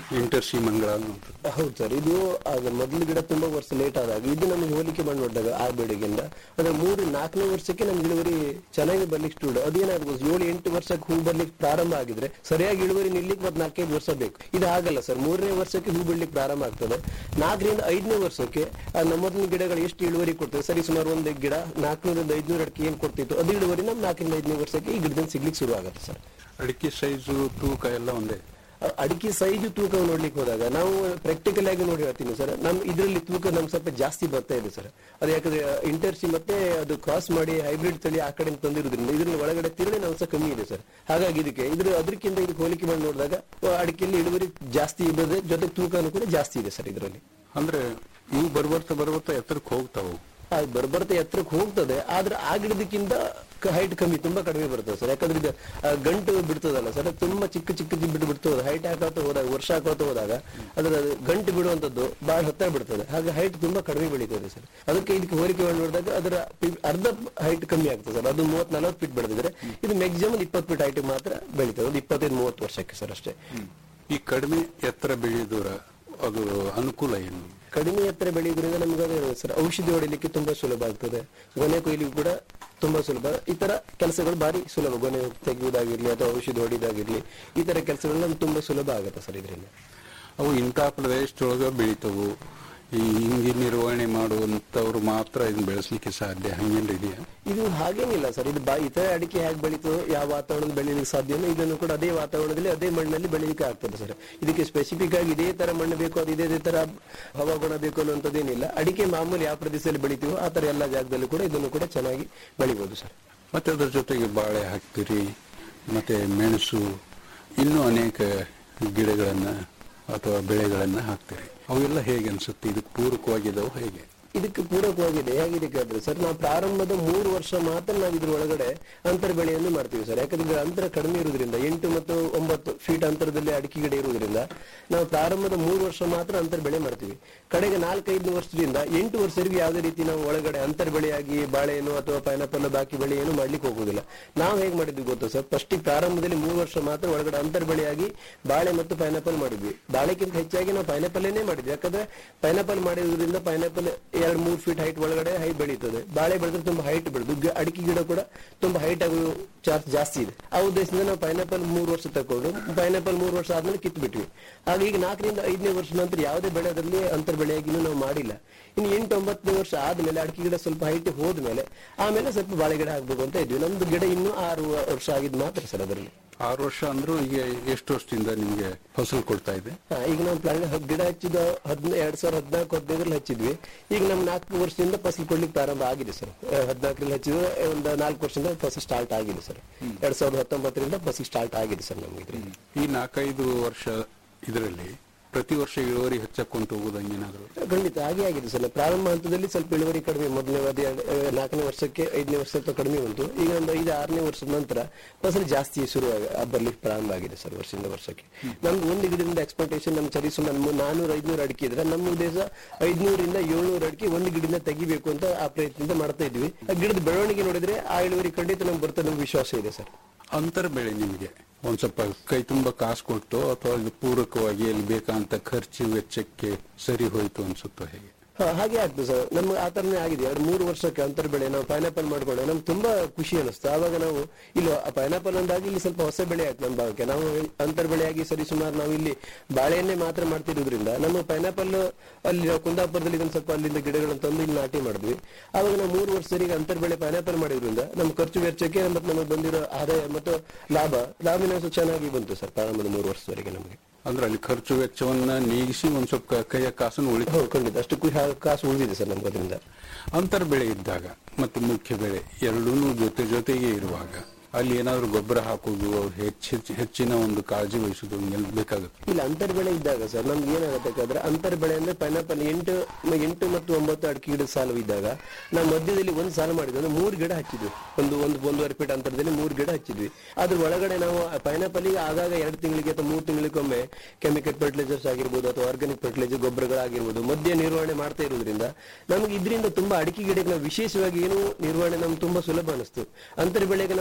Speaker 6: ಇಂಟರ್ಸಿ ಮಂಗಳ ಅನ್ನುವಂಥದ್ದು
Speaker 7: ಹೌದು ಸರ್ ಇದು ಆಗ ಮೊದಲು ಗಿಡ ತುಂಬಾ ವರ್ಷ ಲೇಟ್ ಆದಾಗ ಇದು ನಮಗೆ ಹೋಲಿಕೆ ಮಾಡಿ ನೋಡಿದಾಗ ಆ ಬೆಳೆಗಿಂದ ಅಂದ್ರೆ ಮೂರು ನಾಲ್ಕನೇ ವರ್ಷಕ್ಕೆ ನಮ್ಗೆ ಇಳುವರಿ ಚೆನ್ನಾಗಿ ಬರ್ಲಿಕ್ಕೆ ಸ್ಟೂಡ್ ಅದೇನಾಗ್ಬೋದು ಏಳು ಎಂಟು ವರ್ಷಕ್ಕೆ ಹೂ ಬರ್ಲಿಕ್ಕೆ ಪ್ರಾರಂಭ ಆಗಿದ್ರೆ ಸರಿಯಾಗಿ ಇಳುವರಿ ನಿಲ್ಲಿಕ್ಕೆ ಮತ್ತೆ ನಾಲ್ಕೈದು ವರ್ಷ ಬೇಕು ಇದು ಆಗಲ್ಲ ಸರ್ ಮೂರನೇ ವರ್ಷಕ್ಕೆ ಹೂ ಬಿಡ್ಲಿಕ್ಕೆ ಪ್ರಾರಂಭ ಆಗ್ತದೆ ನಾಲ್ಕರಿಂದ ಐದನೇ ವರ್ಷಕ್ಕೆ ಆ ನಮ್ಮದನ್ನ ಗಿಡಗಳು ಎಷ್ಟು ಇಳುವರಿ ಕೊಡ್ತದೆ ಸರಿ ಸುಮಾರು ಒಂದು ಗಿಡ ನಾಲ್ಕನೂರಿಂದ ಐದ್ನೂರು ಅಡಿಕೆ ಏನ್ ಕೊಡ್ತಿತ್ತು ಅದು ಇಳುವರಿ ನಮ್ ನಾಲ್ಕರಿಂದ ಐದನೇ ವರ್ಷಕ್ಕೆ ಈ ಗಿಡದಿಂದ ಸಿಗ್ಲಿಕ್ಕೆ ಶುರು ಆಗುತ್ತೆ ಸರ್
Speaker 6: ಅಡಿಕೆ ಸೈಜು ತೂಕ ಎಲ್ಲ ಒಂದೇ
Speaker 7: ಅ- ಅಡಿಕೆ ಸೈಜ್ ತೂಕ ನೋಡ್ಲಿಕ್ಕೆ ಹೋದಾಗ ನಾವು ಪ್ರಾಕ್ಟಿಕಲ್ ಆಗಿ ನೋಡಿ ಹೇಳ್ತೀನಿ ಸರ್ ನಮ್ ಇದರಲ್ಲಿ ತೂಕ ನಮ್ ಸ್ವಲ್ಪ ಜಾಸ್ತಿ ಬರ್ತಾ ಇದೆ ಸರ್ ಅದು ಯಾಕಂದ್ರೆ ಇಂಟರ್ಸಿ ಮತ್ತೆ ಅದು ಕ್ರಾಸ್ ಮಾಡಿ ಹೈಬ್ರಿಡ್ ತಳಿ ಆ ಕಡೆ ತಂದಿರೋದ್ರಿಂದ ಇದ್ರಲ್ಲಿ ಒಳಗಡೆ ತಿರುಳಿ ನಾವು ಸಹ ಕಮ್ಮಿ ಇದೆ ಸರ್ ಹಾಗಾಗಿ ಇದಕ್ಕೆ ಇದ್ರ ಅದಕ್ಕಿಂತ ಇದಕ್ಕೆ ಹೋಲಿಕೆ ಮಾಡಿ ನೋಡಿದಾಗ ಅ, ಅಡಿಕೆಯಲ್ಲಿ ಇಳುವರಿ ಜಾಸ್ತಿ ಇರೋದ್ರೆ ಜೊತೆ ತೂಕನೂ ಕೂಡ ಜಾಸ್ತಿ ಇದೆ ಸರ್ ಇದರಲ್ಲಿ
Speaker 6: ಅಂದ್ರೆ ಇವು ಬರ್ಬರ್ತಾ ಬರ್ಬರ್ತಾ ಎತ್ತರಕ್ಕೆ ಹೋಗ್ತಾವು
Speaker 7: ಅದು ಬರ್ಬರ್ತಾ ಎತ್ತರಕ್ಕೆ ಹೋಗ್ತದೆ ಆದ್ರೆ ಆ ಗಿಡದಕ್ಕಿಂತ ಹೈಟ್ ಕಮ್ಮಿ ತುಂಬಾ ಕಡಿಮೆ ಬರ್ತದೆ ಸರ್ ಯಾಕಂದ್ರೆ ಇದು ಆ, ಗಂಟು ಬಿಡ್ತದಲ್ಲ ಸರ್ ಅದು ತುಂಬಾ ಚಿಕ್ಕ ಚಿಕ್ಕ ಬಿಟ್ಟು ಬಿಡ್ತದೆ ಹೈಟ್ ಹಾಕೋತ ಹೋದಾಗ ವರ್ಷ ಹಾಕೋತ ಹೋದಾಗ ಅದ್ರ ಗಂಟು ಬಿಡುವಂತದ್ದು ಬಹಳ ಹತ್ತಿರ ಬಿಡ್ತದೆ ಹಾಗೆ ಹೈಟ್ ತುಂಬಾ ಕಡಿಮೆ ಬೆಳೀತದೆ ಸರ್ ಅದಕ್ಕೆ ಇದಕ್ಕೆ ಹೋಲಿಕೆ ಮಾಡಿ ನೋಡಿದಾಗ ಅದರ ಪಿ- ಅರ್ಧ ಹೈಟ್ ಕಮ್ಮಿ ಆಗ್ತದೆ ಸರ್ ಅದು ಮೂವತ್ ನಲವತ್ತು ಫೀಟ್ ಬೆಳೆದಿದ್ರೆ ಇದು ಮ್ಯಾಕ್ಸಿಮಮ್ ಇಪ್ಪತ್ತು ಫೀಟ್ ಹೈಟ್ ಮಾತ್ರ ಬೆಳೀತದೆ ಒಂದು ಇಪ್ಪತ್ತೈದು ಮೂವತ್ತು ವರ್ಷಕ್ಕೆ ಸರ್ ಅಷ್ಟೇ
Speaker 6: ಈ ಕಡಿಮೆ ಎತ್ತರ ಬೆಳೆಯುವುದರ ಅದು ಅನುಕೂಲ ಏನು
Speaker 7: ಕಡಿಮೆ ಎತ್ತರ ಬೆಳೆಯುವುದರಿಂದ ನಮ್ಗೆ ಅದೇ ಸರ್ ಔಷಧಿ ಹೊಡಿಲಿಕ್ಕೆ ತುಂಬಾ ಸುಲಭ ಆಗ್ತದೆ ಗೊನೆ ಕೊಯ್ಲಿಗೂ ಕೂಡ ತುಂಬಾ ಸುಲಭ ಈ ತರ ಕೆಲಸಗಳು ಬಾರಿ ಸುಲಭ ಗೊನೆ ತೆಗೆಯುವುದಾಗಿರ್ಲಿ ಅಥವಾ ಔಷಧಿ ಹೊಡಿದಾಗಿರ್ಲಿ ಈ ತರ ಕೆಲಸಗಳು ನಮ್ಗೆ ತುಂಬಾ ಸುಲಭ ಆಗುತ್ತೆ ಸರ್ ಇದರಿಂದ
Speaker 6: ಅವು ಇಂಥ ಪ್ರದೇಶದೊಳಗ ಬೆಳಿತಾವು ಈ ಹಿಂಗೆ ನಿರ್ವಹಣೆ ಮಾಡುವಂತವ್ರು ಮಾತ್ರ ಇದನ್ನ ಬೆಳೆಸಲಿಕ್ಕೆ ಸಾಧ್ಯ ಹಂಗೇನು ಇದೆಯಾ
Speaker 7: ಇದು ಹಾಗೇನಿಲ್ಲ ಸರ್ ಇದು ಬಾ ಇತರ ಅಡಿಕೆ ಹೇಗೆ ಬೆಳೀತದೋ ಯಾವ ವಾತಾವರಣದಲ್ಲಿ ಬೆಳೀಲಿಕ್ಕೆ ಸಾಧ್ಯನೋ ಇದನ್ನು ಕೂಡ ಅದೇ ವಾತಾವರಣದಲ್ಲಿ ಅದೇ ಮಣ್ಣಲ್ಲಿ ಬೆಳೀಲಿಕ್ಕೆ ಆಗ್ತದೆ ಸರ್ ಇದಕ್ಕೆ ಸ್ಪೆಸಿಫಿಕ್ ಆಗಿ ಇದೇ ತರ ಮಣ್ಣು ಬೇಕು ಅದು ಇದೇ ತರ ಹವಾಗುಣ ಬೇಕು ಅನ್ನೋಂಥದ್ದೇನಿಲ್ಲ ಅಡಿಕೆ ಮಾಮೂಲಿ ಯಾವ ಪ್ರದೇಶದಲ್ಲಿ ಬೆಳಿತೀವೋ ಆ ತರ ಎಲ್ಲ ಜಾಗದಲ್ಲೂ ಕೂಡ ಇದನ್ನು ಕೂಡ ಚೆನ್ನಾಗಿ ಬೆಳಿಬಹುದು ಸರ್
Speaker 6: ಮತ್ತೆ ಅದ್ರ ಜೊತೆಗೆ ಬಾಳೆ ಹಾಕ್ತೀರಿ ಮತ್ತೆ ಮೆಣಸು ಇನ್ನೂ ಅನೇಕ ಗಿಡಗಳನ್ನ ಅಥವಾ ಬೆಳೆಗಳನ್ನ ಹಾಕ್ತೀರಿ ಅವೆಲ್ಲ ಹೇಗೆ ಅನ್ಸುತ್ತೆ ಇದಕ್ಕೆ ಪೂರಕವಾಗಿದ್ದಾವೆ ಹೇಗೆ
Speaker 7: ಇದಕ್ಕೆ ಪೂರಕವಾಗಿದೆ ಹೇಗಿದೆ ಕೇಳಿದ್ರೆ ಸರ್ ನಾವು ಪ್ರಾರಂಭದ ಮೂರು ವರ್ಷ ಮಾತ್ರ ನಾವು ಇದ್ರ ಒಳಗಡೆ ಅಂತರ ಬೆಳೆಯನ್ನು ಮಾಡ್ತೀವಿ ಸರ್ ಯಾಕಂದ್ರೆ ಇದು ಅಂತರ ಕಡಿಮೆ ಇರುವುದರಿಂದ ಎಂಟು ಮತ್ತು ಒಂಬತ್ತು ಫೀಟ್ ಅಂತರದಲ್ಲಿ ಅಡಿಕೆ ಗಿಡ ಇರುವುದರಿಂದ ನಾವು ಪ್ರಾರಂಭದ ಮೂರು ವರ್ಷ ಮಾತ್ರ ಅಂತರ ಬೆಳೆ ಮಾಡ್ತೀವಿ ಕಡೆಗೆ ನಾಲ್ಕೈದು ವರ್ಷದಿಂದ ಎಂಟು ವರ್ಷವರೆಗೆ ಯಾವುದೇ ರೀತಿ ನಾವು ಒಳಗಡೆ ಅಂತರ ಬೆಳೆಯಾಗಿ ಬಾಳೆಯನ್ನು ಅಥವಾ ಪೈನಾಪಲ್ ಬಾಕಿ ಬೆಳೆ ಏನು ಮಾಡ್ಲಿಕ್ಕೆ ಹೋಗುದಿಲ್ಲ ನಾವು ಹೇಗೆ ಮಾಡಿದ್ವಿ ಗೊತ್ತಾ ಸರ್ ಫಸ್ಟ್ ಪ್ರಾರಂಭದಲ್ಲಿ ಮೂರು ವರ್ಷ ಮಾತ್ರ ಒಳಗಡೆ ಅಂತರ ಬೆಳೆಯಾಗಿ ಬಾಳೆ ಮತ್ತು ಪೈನಾಪಲ್ ಮಾಡಿದ್ವಿ ಬಾಳೆಕ್ಕಿಂತ ಹೆಚ್ಚಾಗಿ ನಾವು ಪೈನಾಪಲ್ಲೇನೆ ಮಾಡಿದ್ವಿ ಯಾಕಂದ್ರೆ ಪೈನಾಪಲ್ ಮಾಡಿರೋದ್ರಿಂದ ಪೈನಾಪಲ್ ಎರಡ್ ಮೂರ್ ಫೀಟ್ ಹೈಟ್ ಒಳಗಡೆ ಹೈ ಬೆಳೀತದೆ ಬಾಳೆ ಬೆಳೆದ್ರೆ ತುಂಬಾ ಹೈಟ್ ಬೆಳೆದು ಗಿ- ಅಡಿಕೆ ಗಿಡ ಕೂಡ ತುಂಬಾ ಹೈಟ್ ಆಗುವ ಚಾನ್ಸ್ ಜಾಸ್ತಿ ಇದೆ ಆ ಉದ್ದೇಶದಿಂದ ನಾವು ಪೈನಾಪಲ್ ಮೂರು ವರ್ಷ ತಕೊಂಡು ಪೈನಾಪಲ್ ಮೂರು ವರ್ಷ ಆದ್ಮೇಲೆ ಕಿತ್ತು ಬಿಟ್ವಿ ಆಗ ಈಗ ನಾಲ್ಕರಿಂದ ಐದನೇ ವರ್ಷ ನಂತರ ಯಾವುದೇ ಬೆಳೆ ಅದರಲ್ಲಿ ಅಂತರ್ ಬೆಳೆಯಾಗಿನೂ ನಾವು ಮಾಡಿಲ್ಲ ಇನ್ನು ಎಂಟು ಒಂಬತ್ತನೇ ವರ್ಷ ಆದ್ಮೇಲೆ ಅಡಿಕೆ ಗಿಡ ಸ್ವಲ್ಪ ಹೈಟ್ ಹೋದ್ಮೇಲೆ ಆಮೇಲೆ ಸ್ವಲ್ಪ ಬಾಳೆ ಗಿಡ ಹಾಕ್ಬೇಕು ಅಂತ ಇದ್ವಿ ನಮ್ದು ಗಿಡ ಇನ್ನೂ ಆರು ವರ್ಷ ಆಗಿದ್ ಮಾತ್ರ ಸರ್ ಅದರಲ್ಲಿ
Speaker 6: ಆರು ವರ್ಷ ಅಂದ್ರೂ ಈಗ ಎಷ್ಟು ವರ್ಷದಿಂದ ನಿಮ್ಗೆ ಫಸಲು ಕೊಡ್ತಾ ಇದೆ
Speaker 7: ಹಾ, ಈಗ ನಾವು ಪ್ಲಾನ್ ಗಿಡ ಹಚ್ಚಿದ ಹದಿನ ಎರಡ್ ಸಾವಿರದ ಹದಿನಾಲ್ಕು ಹದಿನೈದರಲ್ಲಿ ಹಚ್ಚಿದ್ವಿ ಈಗ ನಮ್ ನಾಲ್ಕು ವರ್ಷದಿಂದ ಫಸಲು ಕೊಡ್ಲಿಕ್ಕೆ ಪ್ರಾರಂಭ ಆಗಿದೆ ಸರ್ ಹದಿನಾಲ್ಕರಲ್ಲಿ ಹಚ್ಚಿದ್ರೆ ಒಂದು ನಾಲ್ಕು ವರ್ಷದಿಂದ ಫಸಲು ಸ್ಟಾರ್ಟ್ ಆಗಿದೆ ಸರ್ ಎರಡ್ ಸಾವಿರದ ಹತ್ತೊಂಬತ್ತರಿಂದ ಫಸಲು ಸ್ಟಾರ್ಟ್ ಆಗಿದೆ ಸರ್ ನಮ್ಗೆ ಇದ್ರಲ್ಲಿ
Speaker 6: ಈ ನಾಲ್ಕೈದು ವರ್ಷ ಇದರಲ್ಲಿ ಪ್ರತಿ ವರ್ಷ ಇಳುವರಿ ಹೆಚ್ಚಕ್ಕೊಂತ ಹೋಗೋದಂಗೇನಾದ್ರು
Speaker 7: ಖಂಡಿತ ಹಾಗೆ ಆಗಿದೆ ಸರ್ ಪ್ರಾರಂಭ ಹಂತದಲ್ಲಿ ಸ್ವಲ್ಪ ಇಳುವರಿ ಕಡಿಮೆ ಮೊದಲನೇ ಅವಧಿ ಆ, ನಾಲ್ಕನೇ ವರ್ಷಕ್ಕೆ ಐದನೇ ವರ್ಷ ಸ್ವಲ್ಪ ಕಡಿಮೆ ಉಂಟು ಈಗ ಒಂದು ಐದು ಆರನೇ ವರ್ಷದ ನಂತರ ಫಸಲು ಜಾಸ್ತಿ ಶುರು ಬರ್ಲಿಕ್ಕೆ ಪ್ರಾರಂಭ ಆಗಿದೆ ಸರ್ ವರ್ಷದಿಂದ ವರ್ಷಕ್ಕೆ ನಮ್ದು ಒಂದು ಗಿಡದಿಂದ ಎಕ್ಸ್ಪೆಕ್ಟೇಷನ್ ನಮ್ ಸರಿ ಸುಮ್ಮನೆ ನಾನೂರ ಐದ್ನೂರು ಅಡಿಕೆ ಇದ್ರೆ ನಮ್ಮ ಉದ್ದೇಶ ಐದ್ನೂರಿಂದ ಏಳ್ನೂರು ಅಡಿಕೆ ಒಂದು ಗಿಡದಿಂದ ತೆಗಿಬೇಕು ಅಂತ ಆ ಪ್ರಯತ್ನದಿಂದ ಮಾಡ್ತಾ ಇದ್ವಿ ಆ ಗಿಡದ ಬೆಳವಣಿಗೆ ನೋಡಿದ್ರೆ ಆ ಇಳುವರಿ ಖಂಡಿತ ನಮ್ಗೆ ಬರ್ತದೆ ನಮ್ಗೆ ವಿಶ್ವಾಸ ಇದೆ ಸರ್
Speaker 6: ಅಂತರ ಬೆಳೆ ನಿಮಗೆ ಒಂದ್ ಸ್ವಲ್ಪ ಕೈ ತುಂಬ ಕಾಸು ಕೊಟ್ಟು ಅಥವಾ ಇದು ಪೂರಕವಾಗಿ ಎಲ್ಲಿ ಬೇಕಂತ ಖರ್ಚು ವೆಚ್ಚಕ್ಕೆ ಸರಿ ಹೋಯ್ತು ಅನ್ಸುತ್ತೋ ಹೇಗೆ
Speaker 7: ಹಾ, ಹಾಗೆ ಆಗ್ತದೆ ಸರ್ ನಮ್ಗೆ ಆ ತರನೇ ಆಗಿದೆ ಎರಡು ಮೂರು ವರ್ಷಕ್ಕೆ ಅಂತರ ಬೆಳೆ ನಾವು ಪೈನಾಪಲ್ ಮಾಡ್ಕೊಂಡೆ ನಮ್ಗೆ ತುಂಬಾ ಖುಷಿ ಅನಿಸ್ತು ಆವಾಗ ನಾವು ಇಲ್ಲ ಪೈನಾಪಲ್ ಅಂದಾಗಿ ಇಲ್ಲಿ ಸ್ವಲ್ಪ ಹೊಸ ಬೆಳೆ ಆಯ್ತು ನಮ್ಮ ಭಾಗಕ್ಕೆ ನಾವು ಅಂತರ ಬೆಳೆಯಾಗಿ ಸರಿ ಸುಮಾರು ನಾವು ಇಲ್ಲಿ ಬಾಳೆಯನ್ನೇ ಮಾತ್ರ ಮಾಡ್ತಿರೋದ್ರಿಂದ ನಮ್ಮ ಪೈನಾಪಲ್ ಅಲ್ಲಿ ನಾವು ಕುಂದಾಪುರದಲ್ಲಿ ಇದನ್ನ ಸ್ವಲ್ಪ ಅಲ್ಲಿಂದ ಗಿಡಗಳನ್ನು ತಂದು ಇಲ್ಲಿ ನಾಟಿ ಮಾಡಿದ್ವಿ ಆವಾಗ ನಾವು ಮೂರು ವರ್ಷರಿಗೆ ಅಂತರ ಬೆಳೆ ಪೈನಾಪಲ್ ಮಾಡಿದ್ರಿಂದ ನಮ್ಮ ಖರ್ಚು ವೆಚ್ಚಕ್ಕೆ ಮತ್ತೆ ನಮಗೆ ಬಂದಿರೋ ಆದಾಯ ಮತ್ತು ಲಾಭ ಲಾಭಿನಾಂಶ ಚೆನ್ನಾಗಿ ಬಂತು ಸರ್ ಪ್ರಾರಂಭದ ಮೂರು ವರ್ಷದವರೆಗೆ ನಮಗೆ
Speaker 6: ಅಂದ್ರೆ ಅಲ್ಲಿ ಖರ್ಚು ವೆಚ್ಚವನ್ನ ನೀಗಿಸಿ ಒಂದ್ ಸ್ವಲ್ಪ ಕೈಯ ಕಾಸನ್ನು ಉಳಿತು
Speaker 7: ಹೌದು ಖಂಡಿತ ಅಷ್ಟು ಖುಷಿ ಕಾಸು ಉಳಿದಿದೆ ಸರ್ ನಮ್ಗೆ ಅದರಿಂದ
Speaker 6: ಅಂತರ ಬೆಳೆ ಇದ್ದಾಗ ಮತ್ತು ಮುಖ್ಯ ಬೆಳೆ ಎರಡೂ ಜೊತೆ ಜೊತೆಗೆ ಇರುವಾಗ ಅಲ್ಲಿ ಏನಾದ್ರು ಗೊಬ್ಬರ ಹಾಕುವುದು ಅವ್ರು ಹೆಚ್ಚು ಹೆಚ್ಚಿನ ಒಂದು ಕಾಳಜಿ ವಹಿಸುವುದು ಹಿಂಗೆಲ್ಲ ಬೇಕಾಗುತ್ತೆ
Speaker 7: ಇಲ್ಲ ಅಂತರ್ ಬೆಳೆ ಇದ್ದಾಗ ಸರ್ ನಮ್ಗೆ ಏನಾಗುತ್ತೆ ಯಾಕಂದ್ರೆ ಅಂತರ್ ಬೆಳೆ ಅಂದ್ರೆ ಪೈನಾಪಲ್ ಎಂಟು ಎಂಟು ಮತ್ತು ಒಂಬತ್ತು ಅಡಿಕೆ ಗಿಡದ ಸಾಲು ಇದ್ದಾಗ ನಾವು ಮಧ್ಯದಲ್ಲಿ ಒಂದು ಸಾಲು ಮಾಡಿದ್ವಿ ಅಂದ್ರೆ ಮೂರು ಗಿಡ ಹಚ್ಚಿದ್ವಿ ಒಂದು ಒಂದು ಒಂದೂವರೆ ಫೀಟ್ ಅಂತರದಲ್ಲಿ ಮೂರು ಗಿಡ ಹಚ್ಚಿದ್ವಿ ಅದ್ರ ಒಳಗಡೆ ನಾವು ಪೈನಾಪಲ್ಗೆ ಆಗಾಗ ಎರಡು ತಿಂಗಳಿಗೆ ಅಥವಾ ಮೂರು ತಿಂಗಳಿಗೊಮ್ಮೆ ಕೆಮಿಕಲ್ ಫರ್ಟಿಲೈಸರ್ಸ್ ಆಗಿರ್ಬೋದು ಅಥವಾ ಆರ್ಗಾನಿಕ್ ಫರ್ಟಿಲೈಸರ್ ಗೊಬ್ಬರಗಳಾಗಿರ್ಬೋದು ಮಧ್ಯ ನಿರ್ವಹಣೆ ಮಾಡ್ತಾ ಇರೋದ್ರಿಂದ ನಮ್ಗೆ ಇದರಿಂದ ತುಂಬಾ ಅಡಿಕೆ ಗಿಡಕ್ಕೆ ನಾವು ವಿಶೇಷವಾಗಿ ಏನು ನಿರ್ವಹಣೆ ನಮ್ಗೆ ತುಂಬಾ ಸುಲಭ ಅನಿಸ್ತು ಅಂತರ ಬೆಳೆಗೆ ನಾವು ಆಗಾಗ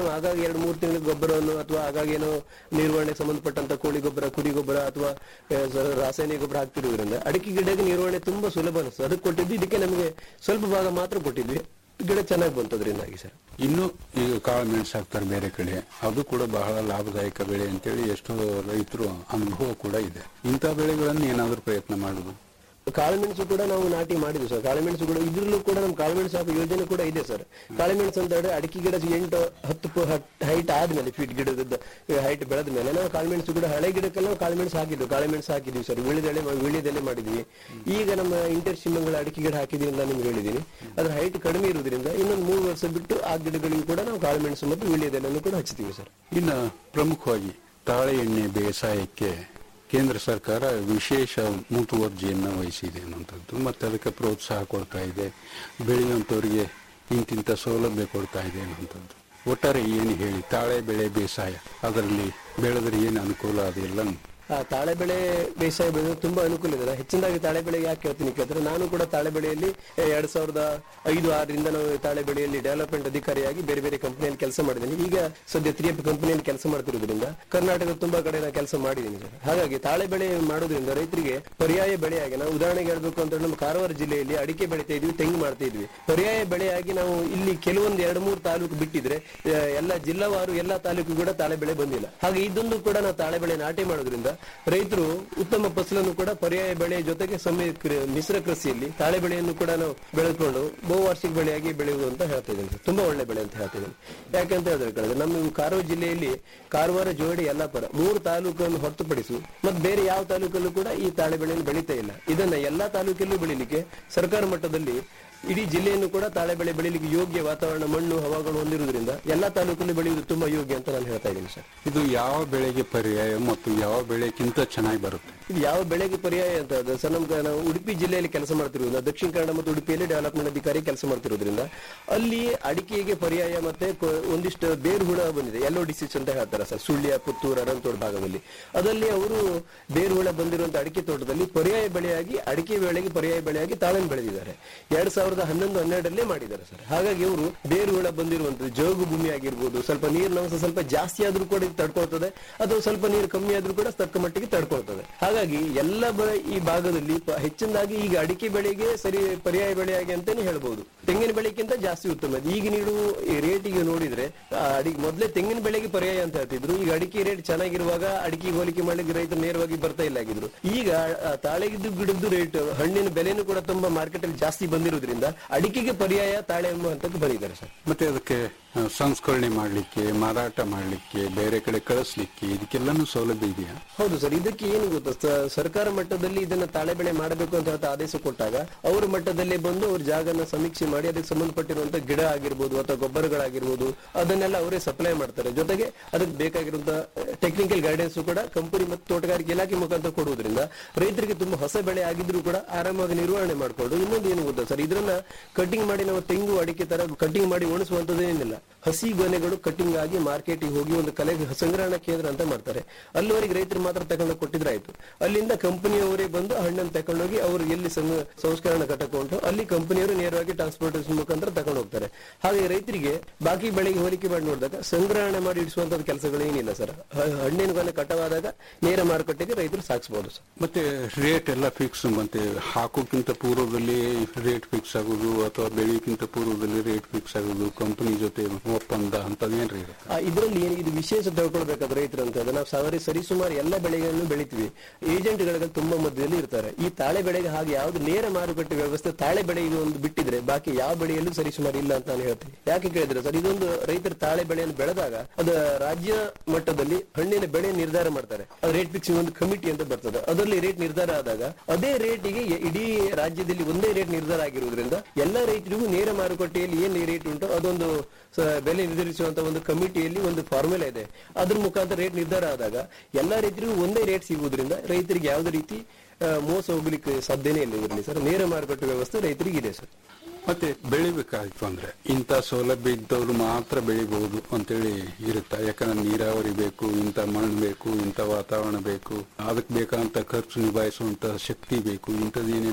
Speaker 7: ಎರಡು ಮೂರು ತಿಂಗಳ ಗೊಬ್ಬರವನ್ನು ಅಥವಾ ಆಗಾಗೇನೋ ನಿರ್ವಹಣೆಗೆ ಸಂಬಂಧಪಟ್ಟಂತ ಕೋಳಿ ಗೊಬ್ಬರ ಕುರಿ ಗೊಬ್ಬರ ಅಥವಾ ಆ, ಸ- ರಾಸಾಯನಿಕ ಗೊಬ್ಬರ ಹಾಕ್ತಿರುವುದರಿಂದ ಅಡಿಕೆ ಗಿಡಕ್ಕೆ ನಿರ್ವಹಣೆ ತುಂಬಾ ಸುಲಭ ಅನಿಸ್ತದೆ ಅದಕ್ಕೆ ಕೊಟ್ಟಿದ್ದು ಇದಕ್ಕೆ ನಮಗೆ ಸ್ವಲ್ಪ ಭಾಗ ಮಾತ್ರ ಕೊಟ್ಟಿದ್ವಿ ಗಿಡ ಚೆನ್ನಾಗಿ ಬಂತು ಅದರಿಂದಾಗಿ ಸರ್
Speaker 6: ಇನ್ನು ಈಗ ಕಾಳು ಮೆಣಸು ಹಾಕ್ತಾರೆ ಬೇರೆ ಕಡೆ ಅದು ಕೂಡ ಬಹಳ ಲಾಭದಾಯಕ ಬೆಳೆ ಅಂತೇಳಿ ಎಷ್ಟೋ ರೈತರು ಅನುಭವ ಕೂಡ ಇದೆ ಇಂಥ ಬೆಳೆಗಳನ್ನು ಏನಾದರೂ ಪ್ರಯತ್ನ ಮಾಡುದು
Speaker 7: ಕಾಳುಮೆಣಸು ಕೂಡ ನಾವು ನಾಟಿ ಮಾಡಿದ್ವಿ ಸರ್ ಕಾಳುಮೆಣಸು ಕೂಡ ಇದ್ರಲ್ಲೂ ಕೂಡ ನಮ್ಮ ಕಾಳುಮೆಣಸು ಹಾಕೋ ಯೋಜನೆ ಕೂಡ ಇದೆ ಸರ್ ಕಾಳುಮೆಣಸು ಅಂತ ಹೇಳಿದ್ರೆ ಅಡಿಕೆ ಗಿಡ ಎಂಟು ಹತ್ತು ಹೈಟ್ ಆದ್ಮೇಲೆ ಫೀಟ್ ಗಿಡದ ಹೈಟ್ ಬೆಳೆದ ಮೇಲೆ ನಾವು ಕಾಳುಮೆಣಸು ಕೂಡ ಹಳೆ ಗಿಡಕ್ಕೆಲ್ಲ ನಾವು ಕಾಳುಮೆಣಸು ಹಾಕಿದ್ವಿ ಕಾಳುಮೆಣಸು ಹಾಕಿದ್ವಿ ಸರ್ ವಿಳಿದೆಳೆ ವಿಳಿದೆಲೆ ಮಾಡಿದ್ವಿ ಈಗ ನಮ್ಮ ಇಂಟರ್ ಶಿಮ್ಮಂಗಳ ಅಡಿಕೆ ಗಿಡ ಹಾಕಿದ್ವಿ ಅಂತ ನಿಮ್ಗೆ ಹೇಳಿದ್ದೀನಿ ಅದ್ರ ಹೈಟ್ ಕಡಿಮೆ ಇರುವುದರಿಂದ ಇನ್ನೊಂದು ಮೂರು ವರ್ಷ ಬಿಟ್ಟು ಆ ಗಿಡಗಳಿಗೂ ಕೂಡ ನಾವು ಕಾಳುಮೆಣಸು ಮತ್ತು ವಿಳಿದೆಲೆಯನ್ನು ಕೂಡ ಹಚ್ತೀವಿ ಸರ್
Speaker 6: ಇನ್ನು ಪ್ರಮುಖವಾಗಿ ತಾಳೆ ಎಣ್ಣೆ ಬೇಸಾಯಕ್ಕೆ ಕೇಂದ್ರ ಸರ್ಕಾರ ವಿಶೇಷ ಮುತುವರ್ಜಿಯನ್ನು ವಹಿಸಿದೆ ಅನ್ನುವಂಥದ್ದು ಮತ್ತೆ ಅದಕ್ಕೆ ಪ್ರೋತ್ಸಾಹ ಕೊಡ್ತಾ ಇದೆ ಬೆಳೆಯುವಂಥವ್ರಿಗೆ ಇಂತಿಂಥ ಸೌಲಭ್ಯ ಕೊಡ್ತಾ ಇದೆ ಅನ್ನುವಂಥದ್ದು ಒಟ್ಟಾರೆ ಏನು ಹೇಳಿ ತಾಳೆ ಬೆಳೆ ಬೇಸಾಯ ಅದರಲ್ಲಿ ಬೆಳೆದ್ರೆ ಏನು ಅನುಕೂಲ ಅದೆಲ್ಲ
Speaker 7: ಆ ತಾಳೆ ಬೆಳೆ ಬೇಸಾಯ ಬೆಳೆದ್ರೆ ತುಂಬಾ ಅನುಕೂಲ ಇದೆ ಹೆಚ್ಚಿನದಾಗಿ ತಾಳೆ ಬೆಳೆಗೆ ಯಾಕೆ ಹೇಳ್ತೀನಿ ಕೇಳಿದ್ರೆ ನಾನು ಕೂಡ ತಾಳೆ ಬೆಳೆಯಲ್ಲಿ ಎ, ಎರಡ್ ಸಾವಿರದ ಐದು ಆರರಿಂದ ನಾವು ತಾಳೆ ಬೆಳೆಯಲ್ಲಿ ಡೆವಲಪ್ಮೆಂಟ್ ಅಧಿಕಾರಿಯಾಗಿ ಬೇರೆ ಬೇರೆ ಕಂಪನಿಯಲ್ಲಿ ಕೆಲಸ ಮಾಡಿದ್ದೀನಿ ಈಗ ಸದ್ಯ ತ್ರೀ ಎಫ್ ಕಂಪನಿಯಲ್ಲಿ ಕೆಲಸ ಮಾಡ್ತಿರೋದ್ರಿಂದ ಕರ್ನಾಟಕದ ತುಂಬಾ ಕಡೆ ನಾನು ಕೆಲಸ ಮಾಡಿದ್ದೀನಿ ಸರ್ ಹಾಗಾಗಿ ತಾಳೆ ಬೆಳೆ ಮಾಡೋದ್ರಿಂದ ರೈತರಿಗೆ ಪರ್ಯಾಯ ಬೆಳೆಯಾಗಿ ನಾವು ಉದಾಹರಣೆಗೆ ಹೇಳ್ಬೇಕು ಅಂತ ನಮ್ಮ ಕಾರವಾರ ಜಿಲ್ಲೆಯಲ್ಲಿ ಅಡಿಕೆ ಬೆಳಿತಾ ಇದ್ವಿ ತೆಂಗು ಮಾಡ್ತಾ ಇದ್ವಿ ಪರ್ಯಾಯ ಬೆಳೆಯಾಗಿ ನಾವು ಇಲ್ಲಿ ಕೆಲವೊಂದು ಎರಡು ಮೂರು ತಾಲೂಕು ಬಿಟ್ಟಿದ್ರೆ ಆ, ಎಲ್ಲ ಜಿಲ್ಲಾವಾರು ಎಲ್ಲಾ ತಾಲೂಕು ಕೂಡ ತಾಳೆ ಬೆಳೆ ಬಂದಿಲ್ಲ ಹಾಗೆ ಇದೊಂದು ಕೂಡ ನಾವು ತಾಳೆ ಬೆಳೆ ನಾಟಿ ಮಾಡೋದ್ರಿಂದ ರೈತರು ಉತ್ತಮ ಫಸಲನ್ನು ಕೂಡ ಪರ್ಯಾಯ ಬೆಳೆ ಜೊತೆಗೆ ಸಮಯ ಕೃ- ಮಿಶ್ರ ಕೃಷಿಯಲ್ಲಿ ತಾಳೆ ಬೆಳೆಯನ್ನು ಕೂಡ ನಾವು ಬೆಳೆದುಕೊಂಡು ಬಹುವಾರ್ಷಿಕ ಬೆಳೆಯಾಗಿ ಬೆಳೆಯುವುದು ಅಂತ ಹೇಳ್ತಾ ಇದ್ದೀನಿ ಸರ್. ತುಂಬಾ ಒಳ್ಳೆ ಬೆಳೆ ಅಂತ ಹೇಳ್ತಾ ಇದ್ದೀನಿ ಯಾಕಂತ ಹೇಳಿದ್ರೆ ಕಳೆದ ನಮ್ಮ ಈ ಕಾರವಾರ ಜಿಲ್ಲೆಯಲ್ಲಿ ಕಾರವಾರ ಜೋಡಿ ಯಲ್ಲಾಪುರ ಮೂರು ತಾಲೂಕನ್ನು ಹೊರತುಪಡಿಸಿ ಮತ್ತೆ ಬೇರೆ ಯಾವ ತಾಲೂಕಲ್ಲೂ ಕೂಡ ಈ ತಾಳೆ ಬೆಳೆಯನ್ನು ಬೆಳೀತಾ ಇಲ್ಲ ಇದನ್ನ ಎಲ್ಲಾ ತಾಲೂಕಲ್ಲೂ ಬೆಳಿಲಿಕ್ಕೆ ಸರ್ಕಾರ ಮಟ್ಟದಲ್ಲಿ ಇಡೀ ಜಿಲ್ಲೆಯನ್ನು ಕೂಡ ತಾಳೆ ಬೆಳೆ ಬೆಳಿಲಿಕ್ಕೆ ಯೋಗ್ಯ ವಾತಾವರಣ ಮಣ್ಣು ಹವಾಗುಣ ಹೊಂದಿರುವುದರಿಂದ ಎಲ್ಲಾ ತಾಲೂಕಲ್ಲೂ ಬೆಳೆಯುವುದು ತುಂಬಾ ಯೋಗ್ಯ ಅಂತ ನಾನು ಹೇಳ್ತಾ ಇದ್ದೀನಿ ಸರ್
Speaker 6: ಇದು ಯಾವ ಬೆಳೆಗೆ ಪರ್ಯಾಯ ಮತ್ತು ಯಾವ ಬೆಳೆಗಿಂತ ಚೆನ್ನಾಗಿ ಬರುತ್ತೆ
Speaker 7: ಇದು ಯಾವ ಬೆಳೆಗೆ ಪರ್ಯಾಯ ಅಂತ ಹೇಳಿದ್ರೆ ಸರ್ ನಮ್ಗೆ ನಾವು ಉಡುಪಿ ಜಿಲ್ಲೆಯಲ್ಲಿ ಕೆಲಸ ಮಾಡ್ತಿರೋದ್ರಿಂದ ದಕ್ಷಿಣ ಕನ್ನಡ ಮತ್ತು ಉಡುಪಿಯಲ್ಲಿ ಡೆವಲಪ್ಮೆಂಟ್ ಅಧಿಕಾರಿ ಕೆಲಸ ಮಾಡ್ತಿರೋದ್ರಿಂದ ಅಲ್ಲಿ ಅಡಿಕೆಗೆ ಪರ್ಯಾಯ ಮತ್ತೆ ಕೊ- ಒಂದಿಷ್ಟು ಬೇರು ಹುಳ ಬಂದಿದೆ ಎಲ್ಲೋ ಡಿಸೀಸ್ ಅಂತ ಹೇಳ್ತಾರೆ ಸರ್ ಸುಳ್ಯ ಪುತ್ತೂರು ಅರಂತೋಡ್ ಭಾಗದಲ್ಲಿ ಅದರಲ್ಲಿ ಅವರು ಬೇರು ಹುಳ ಬಂದಿರುವಂತ ಅಡಿಕೆ ತೋಟದಲ್ಲಿ ಪರ್ಯಾಯ ಬೆಳೆಯಾಗಿ ಅಡಿಕೆ ಬೆಳೆಗೆ ಪರ್ಯಾಯ ಬೆಳೆಯಾಗಿ ತಾಳನ್ನು ಬೆಳೆದಿದ್ದಾರೆ ಎರಡ್ ಸಾವಿರದ ಹನ್ನೊಂದು ಹನ್ನೆರಡಲ್ಲೇ ಮಾಡಿದ್ದಾರೆ ಸರ್ ಹಾಗಾಗಿ ಅವರು ಬೇರು ಹುಳ ಬಂದಿರುವಂತದ್ದು ಜೋಗು ಭೂಮಿ ಆಗಿರ್ಬೋದು ಸ್ವಲ್ಪ ನೀರಿನ ಅಂಶ ಸ್ವಲ್ಪ ಜಾಸ್ತಿ ಆದ್ರೂ ಕೂಡ ಇದು ತಡ್ಕೊಳ್ತದೆ ಅಥವಾ ಸ್ವಲ್ಪ ನೀರು ಕಮ್ಮಿ ಆದ್ರೂ ಕೂಡ ತಕ್ಕ ಮಟ್ಟಿಗೆ ತಡ್ಕೊಳ್ತದೆ ಹಾಗಾಗಿ ಎಲ್ಲ ಬ- ಈ ಭಾಗದಲ್ಲಿ ಪ- ಹೆಚ್ಚಿನದಾಗಿ ಈಗ ಅಡಿಕೆ ಬೆಳೆಗೆ ಸರಿ ಪರ್ಯಾಯ ಬೆಳೆಯಾಗಿ ಅಂತಾನೆ ಹೇಳ್ಬಹುದು ತೆಂಗಿನ ಬೆಳೆಗಿಂತ ಜಾಸ್ತಿ ಉತ್ತಮ ಈಗ ನೀಡು ಈ ರೇಟಿಗೆ ನೋಡಿದ್ರೆ ಆ ಅಡಿಕೆ ಮೊದಲೇ ತೆಂಗಿನ ಬೆಳೆಗೆ ಪರ್ಯಾಯ ಅಂತ ಹೇಳ್ತಿದ್ರು ಈಗ ಅಡಿಕೆ ರೇಟ್ ಚೆನ್ನಾಗಿರುವಾಗ ಅಡಿಕೆ ಹೋಲಿಕೆ ಮಾಡ್ಲಿಕ್ಕೆ ರೈತರು ನೇರವಾಗಿ ಬರ್ತಾ ಇಲ್ಲ ಆಗಿದ್ರು ಈಗ ಆ, ತಾಳೆಗಿದ್ದು ಗಿಡದ್ದು ರೇಟ್ ಹಣ್ಣಿನ ಬೆಲೆನೂ ಕೂಡ ತುಂಬಾ ಮಾರ್ಕೆಟ್ ಅಲ್ಲಿ ಜಾಸ್ತಿ ಬಂದಿರೋದ್ರಿಂದ ಅಡಿಕೆಗೆ ಪರ್ಯಾಯ ತಾಳೆ ಎಂಬುವಂತದ್ದು ಬಂದಿದ್ದಾರೆ ಸರ್
Speaker 6: ಮತ್ತೆ ಅದಕ್ಕೆ ಆ, ಸಂಸ್ಕರಣೆ ಮಾಡಲಿಕ್ಕೆ ಮಾರಾಟ ಮಾಡಲಿಕ್ಕೆ ಬೇರೆ ಕಡೆ ಕಳಿಸ್ಲಿಕ್ಕೆ ಇದಕ್ಕೆಲ್ಲನೂ ಸೌಲಭ್ಯ ಇದೆಯಾ
Speaker 7: ಹೌದು ಸರ್ ಇದಕ್ಕೆ ಏನು ಗೊತ್ತಾ ಸ- ಸರ್ಕಾರ ಮಟ್ಟದಲ್ಲಿ ಇದನ್ನ ತಾಳೆ ಬೆಳೆ ಮಾಡಬೇಕು ಅಂತ ಹೇಳ್ತಾ ಆದೇಶ ಕೊಟ್ಟಾಗ ಅವರ ಮಟ್ಟದಲ್ಲೇ ಬಂದು ಅವ್ರ ಜಾಗನ ಸಮೀಕ್ಷೆ ಮಾಡಿ ಅದಕ್ಕೆ ಸಂಬಂಧಪಟ್ಟಿರುವಂತ ಗಿಡ ಆಗಿರ್ಬೋದು ಅಥವಾ ಗೊಬ್ಬರಗಳಾಗಿರ್ಬೋದು ಅದನ್ನೆಲ್ಲ ಅವರೇ ಸಪ್ಲೈ ಮಾಡ್ತಾರೆ ಜೊತೆಗೆ ಅದಕ್ಕೆ ಬೇಕಾಗಿರುವಂತ ಟೆಕ್ನಿಕಲ್ ಗೈಡೆನ್ಸ್ ಕೂಡ ಕಂಪನಿ ಮತ್ತು ತೋಟಗಾರಿಕೆ ಇಲಾಖೆ ಮುಖಾಂತರ ಕೊಡುವುದರಿಂದ ರೈತರಿಗೆ ತುಂಬಾ ಹೊಸ ಬೆಳೆ ಆಗಿದ್ರು ಕೂಡ ಆರಾಮಾಗಿ ನಿರ್ವಹಣೆ ಮಾಡಿಕೊಂಡು ಇನ್ನೊಂದು ಏನು ಗೊತ್ತಾ ಸರ್ ಇದನ್ನ ಕಟಿಂಗ್ ಮಾಡಿ ನಾವು ತೆಂಗು ಅಡಿಕೆ ತರ ಕಟಿಂಗ್ ಮಾಡಿ ಒಣಸುವಂತದ್ದೇನಿಲ್ಲ ಹಸಿ ಗೊನೆಗಳು ಕಟಿಂಗ್ ಆಗಿ ಮಾರ್ಕೆಟಿಗೆ ಹೋಗಿ ಒಂದು ಕಲೆ ಸಂಗ್ರಹಣಾ ಕೇಂದ್ರ ಅಂತ ಮಾಡ್ತಾರೆ ಅಲ್ಲಿವರೆಗೆ ರೈತರು ಮಾತ್ರ ತಗೊಂಡು ಕೊಟ್ಟಿದ್ರಾಯ್ತು ಅಲ್ಲಿಂದ ಕಂಪನಿಯವರೇ ಬಂದು ಹಣ್ಣನ್ನು ತಗೊಂಡೋಗಿ ಅವರು ಎಲ್ಲಿ ಸಂಗ- ಸಂಸ್ಕರಣಾ ಘಟಕ ಉಂಟು ಅಲ್ಲಿ ಕಂಪನಿಯವರು ನೇರವಾಗಿ ಟ್ರಾನ್ಸ್ಪೋರ್ಟೇಷನ್ ಮುಖಾಂತರ ತಗೊಂಡು ಹೋಗ್ತಾರೆ ಹಾಗೆ ರೈತರಿಗೆ ಬಾಕಿ ಬೆಳೆಗೆ ಹೋಲಿಕೆ ಮಾಡಿ ನೋಡಿದಾಗ ಸಂಗ್ರಹಣೆ ಮಾಡಿ ಇಡಿಸುವಂತ ಕೆಲಸಗಳು ಏನಿಲ್ಲ ಸರ್ ಹ- ಹಣ್ಣಿನ ಗೊನೆ ಕಟವಾದಾಗ ನೇರ ಮಾರುಕಟ್ಟೆಗೆ ರೈತರು ಸಾಗಿಸಬಹುದು ಸರ್
Speaker 6: ಮತ್ತೆ ರೇಟ್ ಎಲ್ಲ ಫಿಕ್ಸ್ ಮತ್ತೆ ಹಾಕೋಕ್ಕಿಂತ ಪೂರ್ವದಲ್ಲಿ ರೇಟ್ ಫಿಕ್ಸ್ ಆಗುದು ಅಥವಾ ಬೆಳೆಯಕ್ಕಿಂತ ಪೂರ್ವದಲ್ಲಿ ರೇಟ್ ಫಿಕ್ಸ್ ಆಗುದು ಕಂಪನಿ ಜೊತೆ ಒಪ್ಪಂದ ಅಂತದೇನ್ರಿ ಇರುತ್ತೆ
Speaker 7: ಆ, ಇದರಲ್ಲಿ ಏನು ಇದು ವಿಶೇಷ ತಿಳ್ಕೊಳ್ಬೇಕಾದ್ರೆ ರೈತರು ಅಂತ ಹೇಳಿದ್ರೆ ನಾವು ಸಾವಿರ ಸರಿಸುಮಾರು ಎಲ್ಲ ಬೆಳೆಗಳನ್ನು ಬೆಳಿತೀವಿ ಏಜೆಂಟ್ಗಳಿಗೆ ತುಂಬಾ ಮಧ್ಯದಲ್ಲಿ ಇರ್ತಾರೆ ಈ ತಾಳೆ ಬೆಳೆಗೆ ಹಾಗೆ ಯಾವ್ದು ನೇರ ಮಾರುಕಟ್ಟೆ ವ್ಯವಸ್ಥೆ ತಾಳೆ ಬೆಳೆಗೆ ಒಂದು ಬಿಟ್ಟಿದ್ರೆ ಬಾಕಿ ಯಾವ ಬೆಳೆಯಲ್ಲೂ ಸರಿಸುಮಾರು ಇಲ್ಲ ಅಂತ ನಾನು ಹೇಳ್ತೀನಿ ಯಾಕೆ ಕೇಳಿದ್ರೆ ಸರ್ ಇದೊಂದು ರೈತರು ತಾಳೆ ಬೆಳೆಯನ್ನು ಬೆಳೆದಾಗ ಅದು ರಾಜ್ಯ ಮಟ್ಟದಲ್ಲಿ ಹಣ್ಣಿನ ಬೆಳೆ ನಿರ್ಧಾರ ಮಾಡ್ತಾರೆ ಅದು ರೇಟ್ ಫಿಕ್ಸಿಂಗ್ ಒಂದು ಕಮಿಟಿ ಅಂತ ಬರ್ತದೆ ಅದರಲ್ಲಿ ರೇಟ್ ನಿರ್ಧಾರ ಆದಾಗ ಅದೇ ರೇಟಿಗೆ ಇಡೀ ರಾಜ್ಯದಲ್ಲಿ ಒಂದೇ ರೇಟ್ ನಿರ್ಧಾರ ಆಗಿರುವುದರಿಂದ ಎಲ್ಲ ರೈತರಿಗೂ ನೇರ ಮಾರುಕಟ್ಟೆಯಲ್ಲಿ ಏನ್ ರೇಟ್ ಉಂಟು ಅದೊಂದು ಸ- ಬೆಲೆ ನಿರ್ಧರಿಸುವಂತ ಒಂದು ಕಮಿಟಿಯಲ್ಲಿ ಒಂದು ಫಾರ್ಮುಲಾ ಇದೆ ಅದ್ರ ಮುಖಾಂತರ ರೇಟ್ ನಿರ್ಧಾರ ಆದಾಗ ಎಲ್ಲಾ ರೈತರಿಗೂ ಒಂದೇ ರೇಟ್ ಸಿಗುವುದರಿಂದ ರೈತರಿಗೆ ಯಾವುದೇ ರೀತಿ ಆ, ಮೋಸ ಹೋಗ್ಲಿಕ್ಕೆ ಸಾಧ್ಯನೇ ಇಲ್ಲ ಇದರಲ್ಲಿ ಸರ್ ನೇರ ಮಾರುಕಟ್ಟೆ ವ್ಯವಸ್ಥೆ ರೈತರಿಗೆ ಇದೆ ಸರ್
Speaker 6: ಮತ್ತೆ ಬೆಳಿಬೇಕಾಯ್ತು ಅಂದ್ರೆ ಇಂಥ ಸೌಲಭ್ಯ ಇದ್ದವರು ಮಾತ್ರ ಬೆಳಿಬಹುದು ಅಂತೇಳಿ ಇರುತ್ತಾ ಯಾಕಂದ್ರೆ ನೀರಾವರಿ ಬೇಕು ಇಂಥ ಮಣ್ಣು ಬೇಕು ಇಂಥ ವಾತಾವರಣ ಬೇಕು ಅದಕ್ಕೆ ಬೇಕಾದಂತ ಖರ್ಚು ನಿಭಾಯಿಸುವಂತ ಶಕ್ತಿ ಬೇಕು ಇಂಥದ್ದೇನೇನು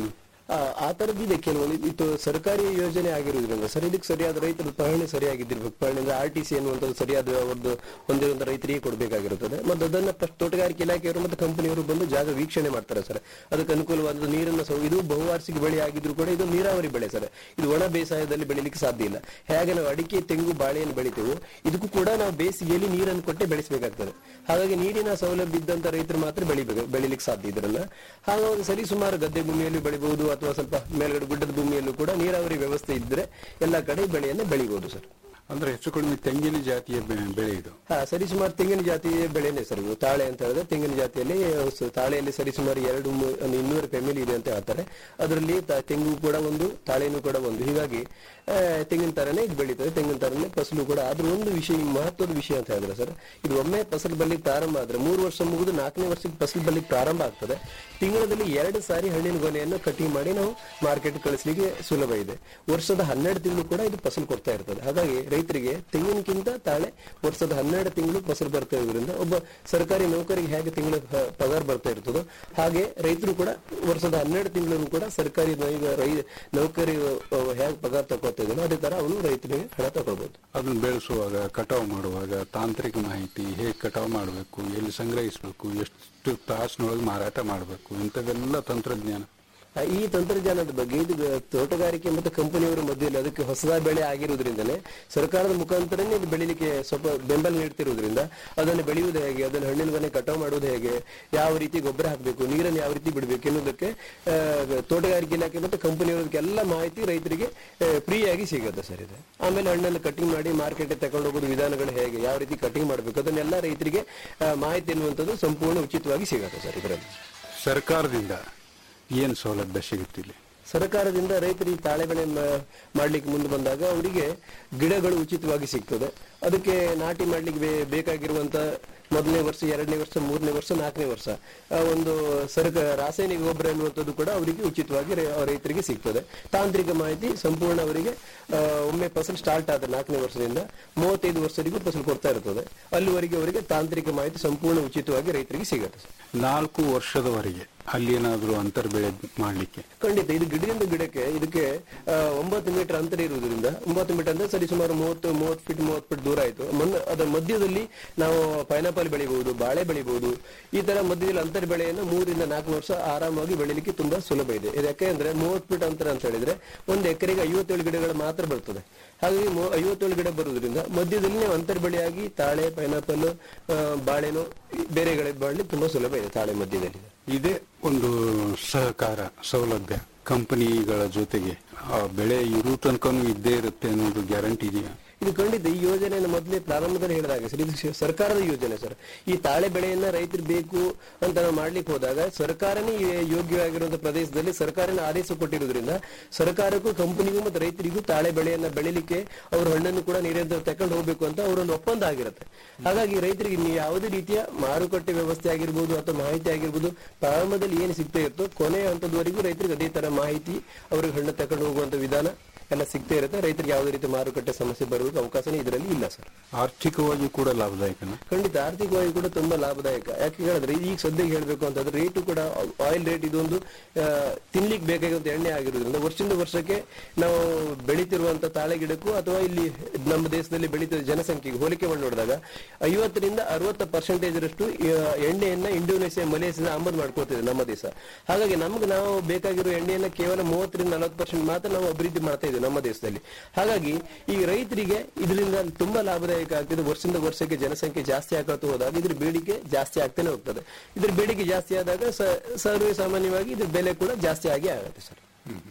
Speaker 7: ಆ, ಆ ತರದ್ದಿದೆ ಕೆಲವೊಂದು ಇದು ಸರ್ಕಾರಿ ಯೋಜನೆ ಆಗಿರುವುದರಿಂದ ಸರ್ ಇದಕ್ಕೆ ಸರಿಯಾದ ರೈತರ ಪಹಣಿ ಸರಿಯಾಗಿದ್ದಿರ್ಬೇಕು ಪಹಣಿ ಅಂದ್ರೆ ಆರ್ ಟಿ ಸಿ ಅನ್ನುವಂಥದ್ದು ಸರಿಯಾದ ಒಂದು ಹೊಂದಿರುವಂತ ರೈತರಿಗೆ ಕೊಡಬೇಕಾಗಿರುತ್ತದೆ ಮತ್ತು ಅದನ್ನ ಫಸ್ಟ್ ತೋಟಗಾರಿಕೆ ಇಲಾಖೆಯವರು ಮತ್ತು ಕಂಪನಿಯವರು ಬಂದು ಜಾಗ ವೀಕ್ಷಣೆ ಮಾಡ್ತಾರೆ ಸರ್ ಅದಕ್ಕೆ ಅನುಕೂಲವಾದ ನೀರನ್ನ ಸೌ ಇದು ಬಹುವಾರ್ಷಿಕ ಬೆಳೆ ಆಗಿದ್ರು ಕೂಡ ಇದು ನೀರಾವರಿ ಬೆಳೆ ಸರ್ ಇದು ಒಣ ಬೇಸಾಯದಲ್ಲಿ ಬೆಳಿಲಿಕ್ಕೆ ಸಾಧ್ಯ ಇಲ್ಲ ಹೇಗೆ ನಾವು ಅಡಿಕೆ ತೆಂಗು ಬಾಳೆಯನ್ನು ಬೆಳಿತೇವೆ ಇದಕ್ಕೂ ಕೂಡ ನಾವು ಬೇಸಿಗೆಯಲ್ಲಿ ನೀರನ್ನು ಕೊಟ್ಟೆ ಬೆಳೆಸಬೇಕಾಗ್ತದೆ ಹಾಗಾಗಿ ನೀರಿನ ಸೌಲಭ್ಯ ಇದ್ದಂತ ರೈತರು ಮಾತ್ರ ಬೆಳಿಬೇಕು ಬೆಳಿಲಿಕ್ಕೆ ಸಾಧ್ಯ ಇದರನ್ನ ಹಾಗಾಗಿ ಸರಿ ಸುಮಾರು ಗದ್ದೆ ಭೂಮಿಯಲ್ಲಿ ಬೆಳಿಬಹುದು ಅಥವಾ ಸ್ವಲ್ಪ ಮೇಲ್ಗಡೆ ಗುಡ್ಡದ ಭೂಮಿಯಲ್ಲೂ ಕೂಡ ನೀರಾವರಿ ವ್ಯವಸ್ಥೆ ಇದ್ರೆ ಎಲ್ಲ ಕಡೆ ಬೆಳೆಯನ್ನ ಬೆಳಿಬಹುದು ಸರ್
Speaker 6: ಅಂದ್ರೆ ಹೆಚ್ಚು ಕಡಿಮೆ ತೆಂಗಿನ ಜಾತಿಯ ಬೆ- ಬೆಳೆ ಇದು
Speaker 7: ಹಾ ಸರಿಸುಮಾರು ತೆಂಗಿನ ಜಾತಿ ಬೆಳೆನೇ ಸರ್ ಇವು ತಾಳೆ ಅಂತ ಹೇಳಿದ್ರೆ ತೆಂಗಿನ ಜಾತಿಯಲ್ಲಿ ಸ- ತಾಳೆಯಲ್ಲಿ ಸರಿಸುಮಾರು ಎರಡು ಮೂ- ಒಂದು ಇನ್ನೂರು ಫ್ಯಾಮಿಲಿ ಇದೆ ಅಂತ ಹೇಳ್ತಾರೆ ಅದರಲ್ಲಿ ತ- ತೆಂಗು ಕೂಡ ಒಂದು ತಾಳೆನೂ ಕೂಡ ಒಂದು ಹೀಗಾಗಿ ಆ, ತೆಂಗಿನ ತರನೇ ಇದು ಬೆಳೀತದೆ ತೆಂಗಿನ ತರನೇ ಫಸಲು ಕೂಡ ಆದ್ರೂ ಒಂದು ವಿಷಯ ಈ ಮಹತ್ವದ ವಿಷಯ ಅಂತ ಹೇಳಿದ್ರೆ ಸರ್ ಇದು ಒಮ್ಮೆ ಫಸಲು ಬರ್ಲಿಕ್ಕೆ ಪ್ರಾರಂಭ ಆದ್ರೆ ಮೂರು ವರ್ಷ ಮುಗಿದು ನಾಲ್ಕನೇ ವರ್ಷಕ್ಕೆ ಫಸಲು ಬರ್ಲಿಕ್ಕೆ ಪ್ರಾರಂಭ ಆಗ್ತದೆ ತಿಂಗಳಲ್ಲಿ ಎರಡು ಸಾರಿ ಹಣ್ಣಿನ ಗೊನೆಯನ್ನು ಕಟಿಂಗ್ ಮಾಡಿ ನಾವು ಮಾರ್ಕೆಟ್ ಕಳಿಸ್ಲಿಕ್ಕೆ ಸುಲಭ ಇದೆ ವರ್ಷದ ಹನ್ನೆರಡು ತಿಂಗಳು ಕೂಡ ಇದು ಫಸಲು ಕೊಡ್ತಾ ಇರ್ತದೆ ಹಾಗಾಗಿ ರೈತರಿಗೆ ತೆಂಗಿನಕ್ಕಿಂತ ತಾಳೆ ವರ್ಷದ ಹನ್ನೆರಡು ತಿಂಗಳು ಫಸಲು ಬರ್ತಾ ಇರೋದ್ರಿಂದ ಒಬ್ಬ ಸರ್ಕಾರಿ ನೌಕರಿಗೆ ಹೇಗೆ ತಿಂಗಳ ಹ- ಪಗಾರ ಬರ್ತಾ ಇರ್ತದೋ ಹಾಗೆ ರೈತರು ಕೂಡ ವರ್ಷದ ಹನ್ನೆರಡು ತಿಂಗಳು ಕೂಡ ಸರ್ಕಾರಿ ನೈ- ರೈ ನೌಕರಿ ಅಹ್, ಹೇಗೆ ಪಗಾರ ತಗೋತಾ ಇದ್ದಾನೋ ಅದೇ ತರ ಅವನು ರೈತನಿಗೆ ಹಣ ತಗೋಬಹುದು
Speaker 6: ಅದನ್ನ ಬೆಳೆಸುವಾಗ ಕಟಾವು ಮಾಡುವಾಗ ತಾಂತ್ರಿಕ ಮಾಹಿತಿ ಹೇಗೆ ಕಟಾವು ಮಾಡಬೇಕು ಎಲ್ಲಿ ಸಂಗ್ರಹಿಸಬೇಕು ಎಷ್ಟು ತಾಸಿನೊಳಗೆ ಮಾರಾಟ ಮಾಡಬೇಕು ಇಂಥವೆಲ್ಲ ತಂತ್ರಜ್ಞಾನ
Speaker 7: ಆ, ಈ ತಂತ್ರಜ್ಞಾನದ ಬಗ್ಗೆ ಇದು ಗ- ತೋಟಗಾರಿಕೆ ಮತ್ತು ಕಂಪನಿಯವರ ಮಧ್ಯದಲ್ಲಿ ಅದಕ್ಕೆ ಹೊಸದ ಬೆಳೆ ಆಗಿರುವುದರಿಂದನೇ ಸರ್ಕಾರದ ಮುಖಾಂತರನೇ ಇದು ಬೆಳಿಲಿಕ್ಕೆ ಸ್ವಲ್ಪ ಬೆಂಬಲ ನೀಡ್ತಿರುವುದರಿಂದ ಅದನ್ನು ಬೆಳೆಯುವುದು ಹೇಗೆ ಅದನ್ನು ಹಣ್ಣಿನ ಮನೆ ಕಟಾವು ಮಾಡುವುದು ಹೇಗೆ ಯಾವ ರೀತಿ ಗೊಬ್ಬರ ಹಾಕಬೇಕು ನೀರನ್ನು ಯಾವ ರೀತಿ ಬಿಡಬೇಕು ಎನ್ನುವುದಕ್ಕೆ ಆ, ತೋಟಗಾರಿಕೆ ಇಲಾಖೆ ಮತ್ತು ಕಂಪನಿಯವರಿಗೆಲ್ಲ ಮಾಹಿತಿ ರೈತರಿಗೆ ಫ್ರೀಯಾಗಿ ಸಿಗುತ್ತೆ ಸರ್ ಇದು ಆಮೇಲೆ ಹಣ್ಣನ್ನು ಕಟಿಂಗ್ ಮಾಡಿ ಮಾರ್ಕೆಟ್ ತಗೊಂಡು ಹೋಗೋದು ವಿಧಾನಗಳು ಹೇಗೆ ಯಾವ ರೀತಿ ಕಟಿಂಗ್ ಮಾಡಬೇಕು ಅದನ್ನೆಲ್ಲ ರೈತರಿಗೆ ಆ, ಮಾಹಿತಿ ಎನ್ನುವಂಥದ್ದು ಸಂಪೂರ್ಣ ಉಚಿತವಾಗಿ ಸಿಗುತ್ತೆ ಸರ್ ಇದರಲ್ಲಿ
Speaker 6: ಸರ್ಕಾರದಿಂದ ಏನು ಸೌಲಭ್ಯ ಸಿಗುತ್ತಿಲ್ಲ
Speaker 7: ಸರ್ಕಾರದಿಂದ ರೈತರಿಗೆ ತಾಳೆ ಬೆಳೆ ಮ- ಮಾಡ್ಲಿಕ್ಕೆ ಮುಂದೆ ಬಂದಾಗ ಅವರಿಗೆ ಗಿಡಗಳು ಉಚಿತವಾಗಿ ಸಿಗ್ತದೆ ಅದಕ್ಕೆ ನಾಟಿ ಮಾಡ್ಲಿಕ್ಕೆ ಬೇ- ಬೇಕಾಗಿರುವಂತ ಮೊದಲನೇ ವರ್ಷ ಎರಡನೇ ವರ್ಷ ಮೂರನೇ ವರ್ಷ ನಾಲ್ಕನೇ ವರ್ಷ ಆ ಒಂದು ಸರ್ಕ ರಾಸಾಯನಿಕ ಗೊಬ್ಬರ ಎನ್ನುವಂಥದ್ದು ಕೂಡ ಅವರಿಗೆ ಉಚಿತವಾಗಿ ರೈ- ರೈತರಿಗೆ ಸಿಗ್ತದೆ ತಾಂತ್ರಿಕ ಮಾಹಿತಿ ಸಂಪೂರ್ಣ ಅವರಿಗೆ ಆ, ಒಮ್ಮೆ ಫಸಲು ಸ್ಟಾರ್ಟ್ ಆದ ನಾಲ್ಕನೇ ವರ್ಷದಿಂದ ಮೂವತ್ತೈದು ವರ್ಷರಿಗೂ ಫಸಲು ಕೊಡ್ತಾ ಇರ್ತದೆ ಅಲ್ಲಿವರೆಗೆ ಅವರಿಗೆ ತಾಂತ್ರಿಕ ಮಾಹಿತಿ ಸಂಪೂರ್ಣ ಉಚಿತವಾಗಿ ರೈತರಿಗೆ ಸಿಗುತ್ತೆ ಸರ್.
Speaker 6: ನಾಲ್ಕು ವರ್ಷದವರೆಗೆ ಅಲ್ಲಿ ಏನಾದರೂ ಅಂತರ್ ಬೆಳೆ ಮಾಡಲಿಕ್ಕೆ
Speaker 7: ಖಂಡಿತ ಇದು ಗಿಡದಿಂದ ಗಿಡಕ್ಕೆ ಇದಕ್ಕೆ ಆ, ಒಂಬತ್ತು ಮೀಟರ್ ಅಂತರ ಇರುವುದರಿಂದ ಒಂಬತ್ತು ಮೀಟರ್ ಅಂದ್ರೆ ಸರಿ ಸುಮಾರು ಮೂವತ್ತು ಮೂವತ್ತು ಫೀಟ್ ಮೂವತ್ತು ಫೀಟ್ ದೂರ ಆಯ್ತು ಮೊನ್ನೆ ಅದರ ಮಧ್ಯದಲ್ಲಿ ನಾವು ಪೈನಾಪಲ್ ಬೆಳಿಬಹುದು ಬಾಳೆ ಬೆಳಿಬಹುದು ಈ ತರ ಮಧ್ಯದಲ್ಲಿ ಅಂತರ ಬೆಳೆಯನ್ನು ಮೂರಿಂದ ನಾಲ್ಕು ವರ್ಷ ಆರಾಮಾಗಿ ಬೆಳಿಲಿಕ್ಕೆ ತುಂಬಾ ಸುಲಭ ಇದೆ ಇದು ಯಾಕೆ ಅಂದ್ರೆ ಮೂವತ್ತು ಫೀಟ್ ಅಂತರ ಅಂತ ಹೇಳಿದ್ರೆ ಒಂದು ಎಕರೆಗೆ ಐವತ್ತೇಳು ಗಿಡಗಳು ಮಾತ್ರ ಬರ್ತದೆ ಹಾಗಾಗಿ ಮೂ- ಐವತ್ತೇಳು ಗಿಡ ಬರುವುದರಿಂದ ಮಧ್ಯದಲ್ಲಿ ನೀವು ಅಂತರ ಬೆಳೆಯಾಗಿ ತಾಳೆ ಪೈನಾಪಲ್ ಬಾಳೆನೋ ಈ ಬೇರೆ ಗಿಡ ಬೆಳಲಿಕ್ಕೆ ತುಂಬಾ ಸುಲಭ ಇದೆ ತಾಳೆ ಮಧ್ಯದಲ್ಲಿ
Speaker 6: ಇದೇ ಒಂದು ಸಹಕಾರ ಸೌಲಭ್ಯ ಕಂಪನಿಗಳ ಜೊತೆಗೆ ಆ ಬೆಳೆ ಇರು ತನಕನೂ ಇದ್ದೇ ಇರುತ್ತೆ ಅನ್ನೋದು ಗ್ಯಾರಂಟಿ ಇದೆಯಾ
Speaker 7: ಇದು ಖಂಡಿತ ಈ ಯೋಜನೆಯನ್ನು ಮೊದಲೇ ಪ್ರಾರಂಭದಲ್ಲಿ ಹೇಳಿದಾಗ ಸರ್ ಇದು ಶ- ಸರ್ಕಾರದ ಯೋಜನೆ ಸರ್ ಈ ತಾಳೆ ಬೆಳೆಯನ್ನ ರೈತರು ಬೇಕು ಅಂತ ನಾವು ಮಾಡ್ಲಿಕ್ಕೆ ಹೋದಾಗ ಸರ್ಕಾರನೇ ಈ ಯೋಗ್ಯವಾಗಿರುವಂತಹ ಪ್ರದೇಶದಲ್ಲಿ ಸರ್ಕಾರನೇ ಆದೇಶ ಕೊಟ್ಟಿರುವುದರಿಂದ ಸರ್ಕಾರಕ್ಕೂ ಕಂಪನಿಗೂ ಮತ್ತು ರೈತರಿಗೂ ತಾಳೆ ಬೆಳೆಯನ್ನ ಬೆಳಿಲಿಕ್ಕೆ ಅವ್ರ ಹಣ್ಣನ್ನು ಕೂಡ ನಿರಂತರ ತಕೊಂಡು ಹೋಗ್ಬೇಕು ಅಂತ ಅವರೊಂದು ಒಪ್ಪಂದ ಆಗಿರುತ್ತೆ ಹಾಗಾಗಿ ರೈತರಿಗೆ ಇನ್ನು ಯಾವುದೇ ರೀತಿಯ ಮಾರುಕಟ್ಟೆ ವ್ಯವಸ್ಥೆ ಆಗಿರ್ಬೋದು ಅಥವಾ ಮಾಹಿತಿ ಆಗಿರ್ಬೋದು ಪ್ರಾರಂಭದಲ್ಲಿ ಏನು ಸಿಗ್ತಾ ಇರ್ತೋ ಕೊನೆಯ ಹಂತದವರೆಗೂ ರೈತರಿಗೆ ಅದೇ ತರ ಮಾಹಿತಿ ಅವ್ರಿಗೆ ಹಣ್ಣು ತಕೊಂಡು ಹೋಗುವಂತ ವಿಧಾನ ಎಲ್ಲ ಸಿಗ್ತಾ ಇರುತ್ತೆ ರೈತರಿಗೆ ಯಾವುದೇ ರೀತಿ ಮಾರುಕಟ್ಟೆ ಸಮಸ್ಯೆ ಬರೋದಕ್ಕೆ ಅವಕಾಶನೇ ಇದರಲ್ಲಿ ಇಲ್ಲ ಸರ್
Speaker 6: ಆರ್ಥಿಕವಾಗಿ ಕೂಡ ಲಾಭದಾಯಕನ
Speaker 7: ಖಂಡಿತ ಆರ್ಥಿಕವಾಗಿ ಕೂಡ ತುಂಬಾ ಲಾಭದಾಯಕ ಯಾಕೆ ಹೇಳಿದ್ರೆ ಈಗ ಸದ್ಯಕ್ಕೆ ಹೇಳ್ಬೇಕು ಅಂತಂದ್ರೆ ರೇಟು ಕೂಡ ಆಯಿಲ್ ರೇಟ್ ಇದೊಂದು ಆ, ತಿನ್ಲಿಕ್ಕೆ ಬೇಕಾಗಿರುವಂತ ಎಣ್ಣೆ ಆಗಿರೋದ್ರಿಂದ ವರ್ಷದಿಂದ ವರ್ಷಕ್ಕೆ ನಾವು ಬೆಳೀತಿರುವಂತ ತಾಳೆ ಗಿಡಕ್ಕೂ ಅಥವಾ ಇಲ್ಲಿ ನಮ್ಮ ದೇಶದಲ್ಲಿ ಬೆಳೀತಿರುವ ಜನಸಂಖ್ಯೆಗೆ ಹೋಲಿಕೆ ಮಾಡಿ ನೋಡಿದಾಗ ಐವತ್ತರಿಂದ ಅರವತ್ತು ಪರ್ಸೆಂಟೇಜ್ ರಷ್ಟು ಆ, ಎಣ್ಣೆಯನ್ನ ಇಂಡೋನೇಷಿಯಾ ಮಲೇಷಿಯಾ ಆಮದು ಮಾಡ್ಕೋತಿದೆ ನಮ್ಮ ದೇಶ ಹಾಗಾಗಿ ನಮ್ಗೆ ನಾವು ಬೇಕಾಗಿರೋ ಎಣ್ಣೆಯನ್ನ ಕೇವಲ ಮೂವತ್ತರಿಂದ ನಲವತ್ತು ಪರ್ಸೆಂಟ್ ಮಾತ್ರ ನಾವು ಅಭಿವೃದ್ಧಿ ಮಾಡ್ತಾ ಇದ್ದೀವಿ ನಮ್ಮ ದೇಶದಲ್ಲಿ ಹಾಗಾಗಿ ಈ ರೈತರಿಗೆ ಇದರಿಂದ ತುಂಬಾ ಲಾಭದಾಯಕ ಆಗ್ತಿದೆ ವರ್ಷದಿಂದ ವರ್ಷಕ್ಕೆ ಜನಸಂಖ್ಯೆ ಜಾಸ್ತಿ ಆಗ್ತಾ ಹೋದಾಗ ಇದ್ರ ಬೇಡಿಕೆ ಜಾಸ್ತಿ ಆಗ್ತಾನೆ ಹೋಗ್ತದೆ ಇದ್ರ ಬೇಡಿಕೆ ಜಾಸ್ತಿ ಆದಾಗ ಸ- ಸರ್ವೇ ಸಾಮಾನ್ಯವಾಗಿ ಇದ್ರ ಬೆಲೆ ಕೂಡ ಜಾಸ್ತಿ ಆಗಿ ಆಗುತ್ತೆ ಸರ್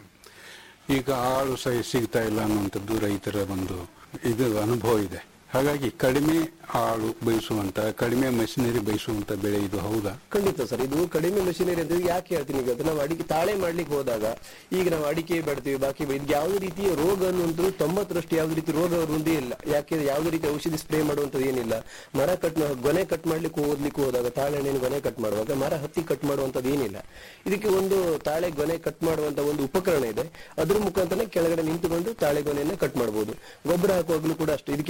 Speaker 6: ಈಗ ಆಳು ಸಹ ಸಿಗ್ತಾ ಇಲ್ಲ ಅನ್ನುವಂಥದ್ದು ರೈತರ ಒಂದು ಇದು ಅನುಭವ ಇದೆ ಹಾಗಾಗಿ ಕಡಿಮೆ ಆಳು ಬಯಸುವಂತ ಕಡಿಮೆ ಮಷಿನರಿ ಬಯಸುವಂತ ಬೆಳೆ ಇದು ಹೌದಾ
Speaker 7: ಖಂಡಿತ ಸರ್ ಇದು ಕಡಿಮೆ ಮಷಿನರಿ ಅಂತ ಯಾಕೆ ಹೇಳ್ತೀನಿ ಈಗ ನಾವು ಅಡಿಕೆ ತಾಳೆ ಮಾಡ್ಲಿಕ್ಕೆ ಹೋದಾಗ ಈಗ ನಾವು ಅಡಿಕೆ ಬೆಡ್ತೀವಿ ಬಾಕಿ ಬೆ- ಇದು ಯಾವುದೇ ರೀತಿಯ ರೋಗ ಅನ್ನುವಂಥದ್ದು ತೊಂಬತ್ತರಷ್ಟು ಯಾವುದೇ ರೀತಿ ರೋಗ ಒಂದೇ ಇಲ್ಲ ಯಾಕೆ ಯಾವುದೇ ರೀತಿ ಔಷಧಿ ಸ್ಪ್ರೇ ಮಾಡುವಂಥದ್ದು ಏನಿಲ್ಲ ಮರ ಕಟ್ ಮಾ- ಗೊನೆ ಕಟ್ ಮಾಡ್ಲಿಕ್ಕೆ ಓದ್ಲಿಕ್ಕೆ ಹೋದಾಗ ತಾಳೆ ಹಣ್ಣಿನ ಗೊನೆ ಕಟ್ ಮಾಡುವಾಗ ಮರ ಹತ್ತಿ ಕಟ್ ಮಾಡುವಂಥದ್ದು ಏನಿಲ್ಲ ಇದಕ್ಕೆ ಒಂದು ತಾಳೆ ಗೊನೆ ಕಟ್ ಮಾಡುವಂತ ಒಂದು ಉಪಕರಣ ಇದೆ ಅದ್ರ ಮುಖಾಂತರ ಕೆಳಗಡೆ ನಿಂತುಕೊಂಡು ತಾಳೆ ಗೊನೆಯನ್ನ ಕಟ್ ಮಾಡಬಹುದು ಗೊಬ್ಬರ ಹಾಕುವಾಗಲೂ ಕೂಡ ಅಷ್ಟೇ ಇದಕ್ಕೆ ಯಾವುದೇ ರೀತಿ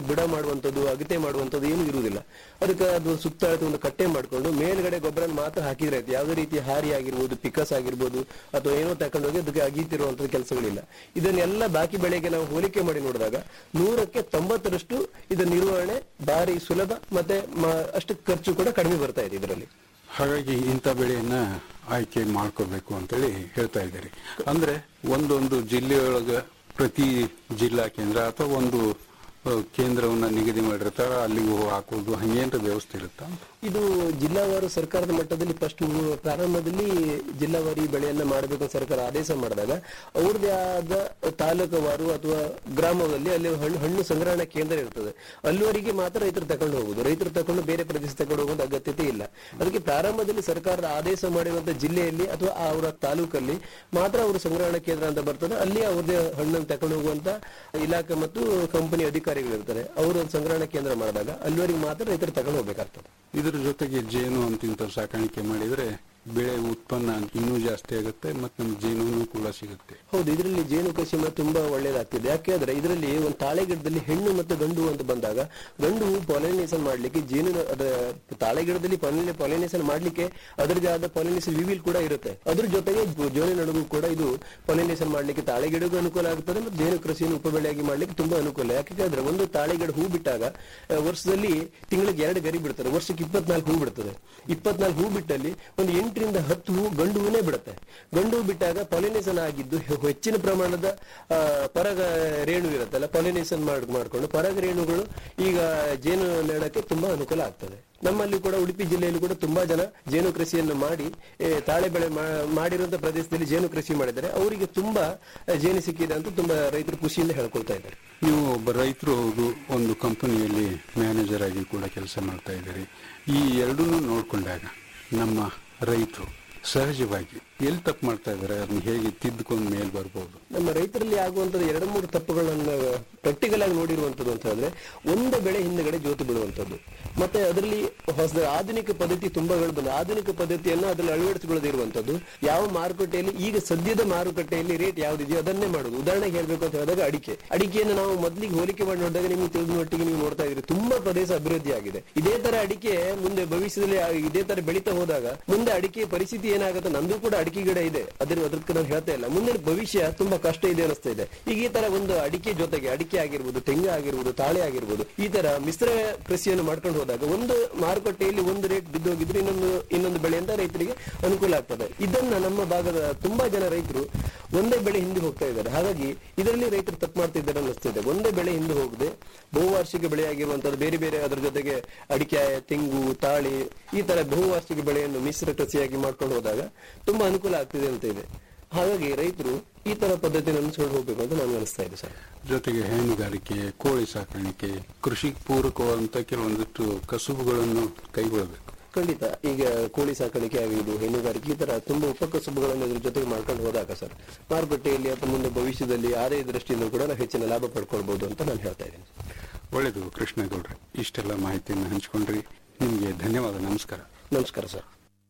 Speaker 7: ಬುಡ ಮಾಡುವಂತದ್ದು ಅಗತೆ ಮಾಡುವಂತದ್ದು ಏನು ಇರುವುದಿಲ್ಲ ಅದಕ್ಕೆ ಅದು ಸುತ್ತ ಒಂದು ಕಟ್ಟೆ ಮಾಡ್ಕೊಂಡು ಮೇಲ್ಗಡೆ ಗೊಬ್ಬರ ಮಾತ್ರ ಹಾಕಿದ್ರೆ ಆಯ್ತು ಯಾವುದೇ ರೀತಿ ಹಾರಿ ಆಗಿರ್ಬೋದು ಪಿಕಸ್ ಆಗಿರ್ಬೋದು ಅಥವಾ ಏನೋ ತಕೊಂಡೋಗಿ ಅದಕ್ಕೆ ಅಗೀತಿರುವಂತದ್ದು ಕೆಲಸಗಳಿಲ್ಲ ಇದನ್ನೆಲ್ಲ ಬಾಕಿ ಬೆಳೆಗೆ ನಾವು ಹೋಲಿಕೆ ಮಾಡಿ ನೋಡಿದಾಗ ನೂರಕ್ಕೆ ತೊಂಬತ್ತರಷ್ಟು ಇದರ ನಿರ್ವಹಣೆ ಭಾರಿ ಸುಲಭ ಮತ್ತೆ ಮ- ಅಷ್ಟು ಖರ್ಚು ಕೂಡ ಕಡಿಮೆ ಬರ್ತಾ ಇದೆ ಇದರಲ್ಲಿ
Speaker 6: ಹಾಗಾಗಿ ಇಂಥ ಬೆಳೆಯನ್ನ ಆಯ್ಕೆ ಮಾಡ್ಕೋಬೇಕು ಅಂತೇಳಿ ಹೇಳ್ತಾ ಇದ್ದೀರಿ ಅಂದ್ರೆ ಒಂದೊಂದು ಜಿಲ್ಲೆಯೊಳಗ ಪ್ರತಿ ಜಿಲ್ಲಾ ಕೇಂದ್ರ ಅಥವಾ ಒಂದು ಆ, ಕೇಂದ್ರವನ್ನ ನಿಗದಿ ಮಾಡಿರ್ತಾರ ಅಲ್ಲಿಗೂ ಹಾಕೋದು ಹಂಗೇನ್ರ ವ್ಯವಸ್ಥೆ ಇರುತ್ತಾ
Speaker 7: ಇದು ಜಿಲ್ಲಾವಾರು ಸರ್ಕಾರದ ಮಟ್ಟದಲ್ಲಿ ಫಸ್ಟ್ ಪ್ರಾರಂಭದಲ್ಲಿ ಜಿಲ್ಲಾವಾರಿ ಬೆಳೆಯನ್ನ ಮಾಡಬೇಕು ಅಂತ ಸರ್ಕಾರ ಆದೇಶ ಮಾಡಿದಾಗ ಅವ್ರದ್ದೇ ಆದ ತಾಲೂಕುವಾರು ಅಥವಾ ಗ್ರಾಮದಲ್ಲಿ ಅಲ್ಲಿ ಹಣ್ಣು ಹಣ್ಣು ಸಂಗ್ರಹಣಾ ಕೇಂದ್ರ ಇರ್ತದೆ ಅಲ್ಲಿವರೆಗೆ ಮಾತ್ರ ರೈತರು ತಕೊಂಡು ಹೋಗುದು ರೈತರು ತಕೊಂಡು ಬೇರೆ ಪ್ರದೇಶ ತಕೊಂಡು ಹೋಗುವಂತ ಅಗತ್ಯತೆ ಇಲ್ಲ ಅದಕ್ಕೆ ಪ್ರಾರಂಭದಲ್ಲಿ ಸರ್ಕಾರದ ಆದೇಶ ಮಾಡಿರುವಂತ ಜಿಲ್ಲೆಯಲ್ಲಿ ಅಥವಾ ಅವರ ತಾಲೂಕಲ್ಲಿ ಮಾತ್ರ ಅವರು ಸಂಗ್ರಹಣಾ ಕೇಂದ್ರ ಅಂತ ಬರ್ತದೆ ಅಲ್ಲಿ ಅವ್ರದೇ ಹಣ್ಣನ್ನು ತಕೊಂಡು ಹೋಗುವಂತ ಇಲಾಖೆ ಮತ್ತು ಕಂಪನಿ ಅಧಿಕಾರಿಗಳು ಇರ್ತಾರೆ ಅವರು ಒಂದು ಸಂಗ್ರಹಣಾ ಕೇಂದ್ರ ಮಾಡಿದಾಗ ಅಲ್ಲಿವರೆಗೆ ಮಾತ್ರ ರೈತರು ತಕೊಂಡು ಹೋಗ್ಬೇಕಾಗ್ತದೆ
Speaker 6: ಇದ್ರ ಜೊತೆಗೆ ಜೇನು ಅಂತಿಂತ ಸಾಕಾಣಿಕೆ ಮಾಡಿದ್ರೆ ಬೆಳೆ ಉತ್ಪನ್ನ ಇನ್ನೂ ಜಾಸ್ತಿ ಆಗುತ್ತೆ ಮತ್ತೆ ನಮ್ಗೆ ಜೇನು ಕೂಡ ಸಿಗುತ್ತೆ
Speaker 7: ಹೌದು ಇದರಲ್ಲಿ ಜೇನು ಕೃಷಿ ಮ- ತುಂಬಾ ಒಳ್ಳೇದಾಗ್ತಿದೆ ಯಾಕೆಂದ್ರೆ ಇದರಲ್ಲಿ ಒಂದು ತಾಳೆಗಿಡದಲ್ಲಿ ಹೆಣ್ಣು ಮತ್ತು ಗಂಡು ಅಂತ ಬಂದಾಗ ಗಂಡು ಪಾಲಿನೇಷನ್ ಮಾಡ್ಲಿಕ್ಕೆ ಜೇನು ಅದ ತಾಳೆಗಿಡದಲ್ಲಿ ಪಾಲಿನೇಷನ್ ಮಾಡ್ಲಿಕ್ಕೆ ಅದರದೇ ಆದ ಪಾಲಿನೇಷನ್ ವಿವಿಲ್ ಕೂಡ ಇರುತ್ತೆ ಅದ್ರ ಜೊತೆಗೆ ಜೋ- ಜೋನಿ ನಡುಗೂ ಕೂಡ ಇದು ಪಾಲಿನೇಷನ್ ಮಾಡ್ಲಿಕ್ಕೆ ತಾಳೆಗಿಡಗೂ ಅನುಕೂಲ ಆಗುತ್ತದೆ ಮತ್ತು ಜೇನು ಕೃಷಿಯನ್ನು ಉಪಬೆಳೆಯಾಗಿ ಮಾಡ್ಲಿಕ್ಕೆ ತುಂಬಾ ಅನುಕೂಲ ಯಾಕೆಂದ್ರೆ ಒಂದು ತಾಳೆಗಿಡ ಹೂ ಬಿಟ್ಟಾಗ ಆ, ವರ್ಷದಲ್ಲಿ ತಿಂಗಳಿಗೆ ಎರಡು ಗರಿ ಬಿಡ್ತಾರೆ ವರ್ಷಕ್ಕೆ ಇಪ್ಪತ್ನಾಲ್ಕು ಹೂ ಬಿಡ್ತದೆ ಇಪ್ಪತ್ನಾಲ್ಕು ಹೂ ಬಿಟ್ಟಲ್ಲಿ ಒಂದು ಎಂಟರಿಂದ ಹತ್ತು ಹೂ ಗಂಡು ಹೂನೇ ಬಿಡುತ್ತೆ ಗಂಡು ಹೂ ಬಿಟ್ಟಾಗ ಪಾಲಿನೇಷನ್ ಆಗಿದ್ದು ಹೆ- ಹೆಚ್ಚಿನ ಪ್ರಮಾಣದ ಆ, ಪರಾಗ ರೇಣು ಇರುತ್ತಲ್ಲ ಪಾಲಿನೇಷನ್ ಮಾಡ್ಕೊಂಡು ಪರಾಗ ರೇಣುಗಳು ಈಗ ಜೇನು ನೆಡಕ್ಕೆ ತುಂಬಾ ಅನುಕೂಲ ಆಗ್ತದೆ ನಮ್ಮಲ್ಲಿ ಕೂಡ ಉಡುಪಿ ಜಿಲ್ಲೆಯಲ್ಲಿ ಕೂಡ ತುಂಬಾ ಜನ ಜೇನು ಕೃಷಿಯನ್ನು ಮಾಡಿ ಏ, ತಾಳೆ ಬೆಳೆ ಮಾ- ಮಾಡಿರುವಂತ ಪ್ರದೇಶದಲ್ಲಿ ಜೇನು ಕೃಷಿ ಮಾಡಿದ್ದಾರೆ ಅವರಿಗೆ ತುಂಬಾ ಆ, ಜೇನು ಸಿಕ್ಕಿದೆ ಅಂತ ತುಂಬಾ ರೈತರು ಖುಷಿಯಿಂದ ಹೇಳ್ಕೊಳ್ತಾ ಇದ್ದಾರೆ
Speaker 6: ನೀವು ಒಬ್ಬ ರೈತರು ಹೌದು ಒಂದು ಕಂಪನಿಯಲ್ಲಿ ಮ್ಯಾನೇಜರ್ ಆಗಿ ಕೂಡ ಕೆಲಸ ಮಾಡ್ತಾ ಇದ್ದೀರಿ ಈ ಎರಡನ್ನೂ ನೋಡ್ಕೊಂಡಾಗ ನಮ್ಮ ರೈತರು ಸಹಜವಾಗಿ ಎಲ್ಲಿ ತಪ್ಪು ಮಾಡ್ತಾ ಇದ್ದಾರೆ ಅದನ್ನ ಹೇಗೆ ತಿದ್ದುಕೊಂಡು ಮೇಲ್ ಬರ್ಬೋದು
Speaker 7: ನಮ್ಮ ರೈತರಲ್ಲಿ ಆಗುವಂತದ್ದು ಎರಡು ಮೂರು ತಪ್ಪುಗಳನ್ನ ಪ್ರಾಕ್ಟಿಕಲ್ ಆಗಿ ನೋಡಿರುವಂತದ್ದು ಅಂತ ಹೇಳಿದ್ರೆ ಒಂದು ಬೆಳೆ ಹಿಂದೆಗಡೆ ಜೋತು ಬಿಡುವಂತದ್ದು ಮತ್ತೆ ಅದರಲ್ಲಿ ಹೊಸ ಆಧುನಿಕ ಪದ್ಧತಿ ತುಂಬಾ ಬಂದ ಆಧುನಿಕ ಪದ್ಧತಿಯನ್ನು ಅದರಲ್ಲಿ ಅಳವಡಿಸಿಕೊಳ್ಳದಿರುವಂತದ್ದು ಯಾವ ಮಾರುಕಟ್ಟೆಯಲ್ಲಿ ಈಗ ಸದ್ಯದ ಮಾರುಕಟ್ಟೆಯಲ್ಲಿ ರೇಟ್ ಯಾವ್ದಿದೆಯೋ ಅದನ್ನೇ ಮಾಡುದು ಉದಾಹರಣೆಗೆ ಹೇಳ್ಬೇಕು ಅಂತ ಹೇಳಿದಾಗ ಅಡಿಕೆ ಅಡಿಕೆಯನ್ನು ನಾವು ಮೊದಲಿಗೆ ಹೋಲಿಕೆ ಮಾಡಿ ನೋಡಿದಾಗ ನಿಮಗೆ ತಿಳಿದ ಮಟ್ಟಿಗೆ ನೀವು ನೋಡ್ತಾ ಇದ್ರಿ ತುಂಬಾ ಪ್ರದೇಶ ಅಭಿವೃದ್ಧಿ ಆಗಿದೆ ಇದೇ ತರ ಅಡಿಕೆ ಮುಂದೆ ಭವಿಷ್ಯದಲ್ಲಿ ಆ- ಇದೇ ತರ ಬೆಳೀತಾ ಹೋದಾಗ ಮುಂದೆ ಅಡಿಕೆ ಪರಿಸ್ಥಿತಿ ಏನಾಗುತ್ತೆ ನಂದು ಕೂಡ ಅಡಿಕೆ ಗಿಡ ಇದೆ ಅದ್ರ ಅದಕ್ಕೆ ನಾನು ಹೇಳ್ತಾ ಇಲ್ಲ ಮುಂದಿನ ಭವಿಷ್ಯ ತುಂಬಾ ಕಷ್ಟ ಇದೆ ಅನಿಸ್ತಾ ಇದೆ ಈಗ ಈ ತರ ಒಂದು ಅಡಿಕೆ ಜೊತೆಗೆ ಅಡಿಕೆ ಆಗಿರ್ಬೋದು ತೆಂಗು ಆಗಿರ್ಬೋದು ತಾಳೆ ಆಗಿರ್ಬೋದು ಈ ತರ ಮಿಶ್ರ ಕೃಷಿಯನ್ನು ಮಾಡ್ಕೊಂಡು ಹೋದಾಗ ಒಂದು ಮಾರುಕಟ್ಟೆಯಲ್ಲಿ ಒಂದು ರೇಟ್ ಬಿದ್ದೋಗಿದ್ರೆ ಇನ್ನೊಂದು ಇನ್ನೊಂದು ಬೆಳೆ ಅಂತ ರೈತರಿಗೆ ಅನುಕೂಲ ಆಗ್ತದೆ ಇದನ್ನ ನಮ್ಮ ಭಾಗದ ತುಂಬಾ ಜನ ರೈತರು ಒಂದೇ ಬೆಳೆ ಹಿಂದೆ ಹೋಗ್ತಾ ಇದ್ದಾರೆ ಹಾಗಾಗಿ ಇದರಲ್ಲಿ ರೈತರು ತಪ್ಪು ಮಾಡ್ತಿದ್ದಾರೆ ಅನ್ನಿಸ್ತಿದೆ ಒಂದೇ ಬೆಳೆ ಹಿಂದೆ ಹೋಗದೆ ಬಹುವಾರ್ಷಿಕ ಬೆಳೆ ಆಗಿರುವಂತದ್ದು ಬೇರೆ ಬೇರೆ ಅದರ ಜೊತೆಗೆ ಅಡಿಕೆ ತೆಂಗು ತಾಳಿ ಈ ತರ ಬಹುವಾರ್ಷಿಕ ಬೆಳೆಯನ್ನು ಮಿಶ್ರ ಕೃಷಿಯಾಗಿ ಮಾಡ್ಕೊಂಡು ಹೋದಾಗ ತುಂಬಾ ಅನುಕೂಲ ಆಗ್ತಿದೆ ಅಂತ ಇದೆ ಹಾಗಾಗಿ ರೈತರು ಈ ತರ ಪದ್ಧತಿಯನ್ನು ಅನುಸರಿಸಿ ಹೋಗ್ಬೇಕು ಅಂತ ನನಗೆ ಅನಿಸ್ತಾ ಇದೆ ಸರ್
Speaker 6: ಜೊತೆಗೆ ಹೈನುಗಾರಿಕೆ ಕೋಳಿ ಸಾಕಾಣಿಕೆ ಕೃಷಿ ಪೂರಕವಾದಂತ ಕೆಲವೊಂದಿಷ್ಟು ಕಸುಬುಗಳನ್ನು ಕೈಗೊಳ್ಳಬೇಕು
Speaker 7: ಖಂಡಿತ ಈಗ ಕೋಳಿ ಸಾಕಾಣಿಕೆ ಆಗಿದ್ದು ಹೈನುಗಾರಿಕೆ ಈ ತರ ತುಂಬಾ ಉಪಕಸುಬುಗಳನ್ನು ಇದ್ರ ಜೊತೆಗೆ ಮಾಡ್ಕೊಂಡು ಹೋದಾಗ ಸರ್ ಮಾರುಕಟ್ಟೆಯಲ್ಲಿ ಅಥವಾ ಮುಂದೆ ಭವಿಷ್ಯದಲ್ಲಿ ಆದಾಯ ದೃಷ್ಟಿಯಿಂದ ಕೂಡ ನಾವು ಹೆಚ್ಚಿನ ಲಾಭ ಪಡ್ಕೊಳ್ಬಹುದು ಅಂತ ನಾನು ಹೇಳ್ತಾ ಇದ್ದೀನಿ
Speaker 6: ಒಳ್ಳೆಯದು ಕೃಷ್ಣೇಗೌಡ್ರೆ ಇಷ್ಟೆಲ್ಲ ಮಾಹಿತಿಯನ್ನು ಹಂಚ್ಕೊಂಡ್ರಿ ನಿಮಗೆ ಧನ್ಯವಾದ ನಮಸ್ಕಾರ
Speaker 7: ನಮಸ್ಕಾರ ಸರ್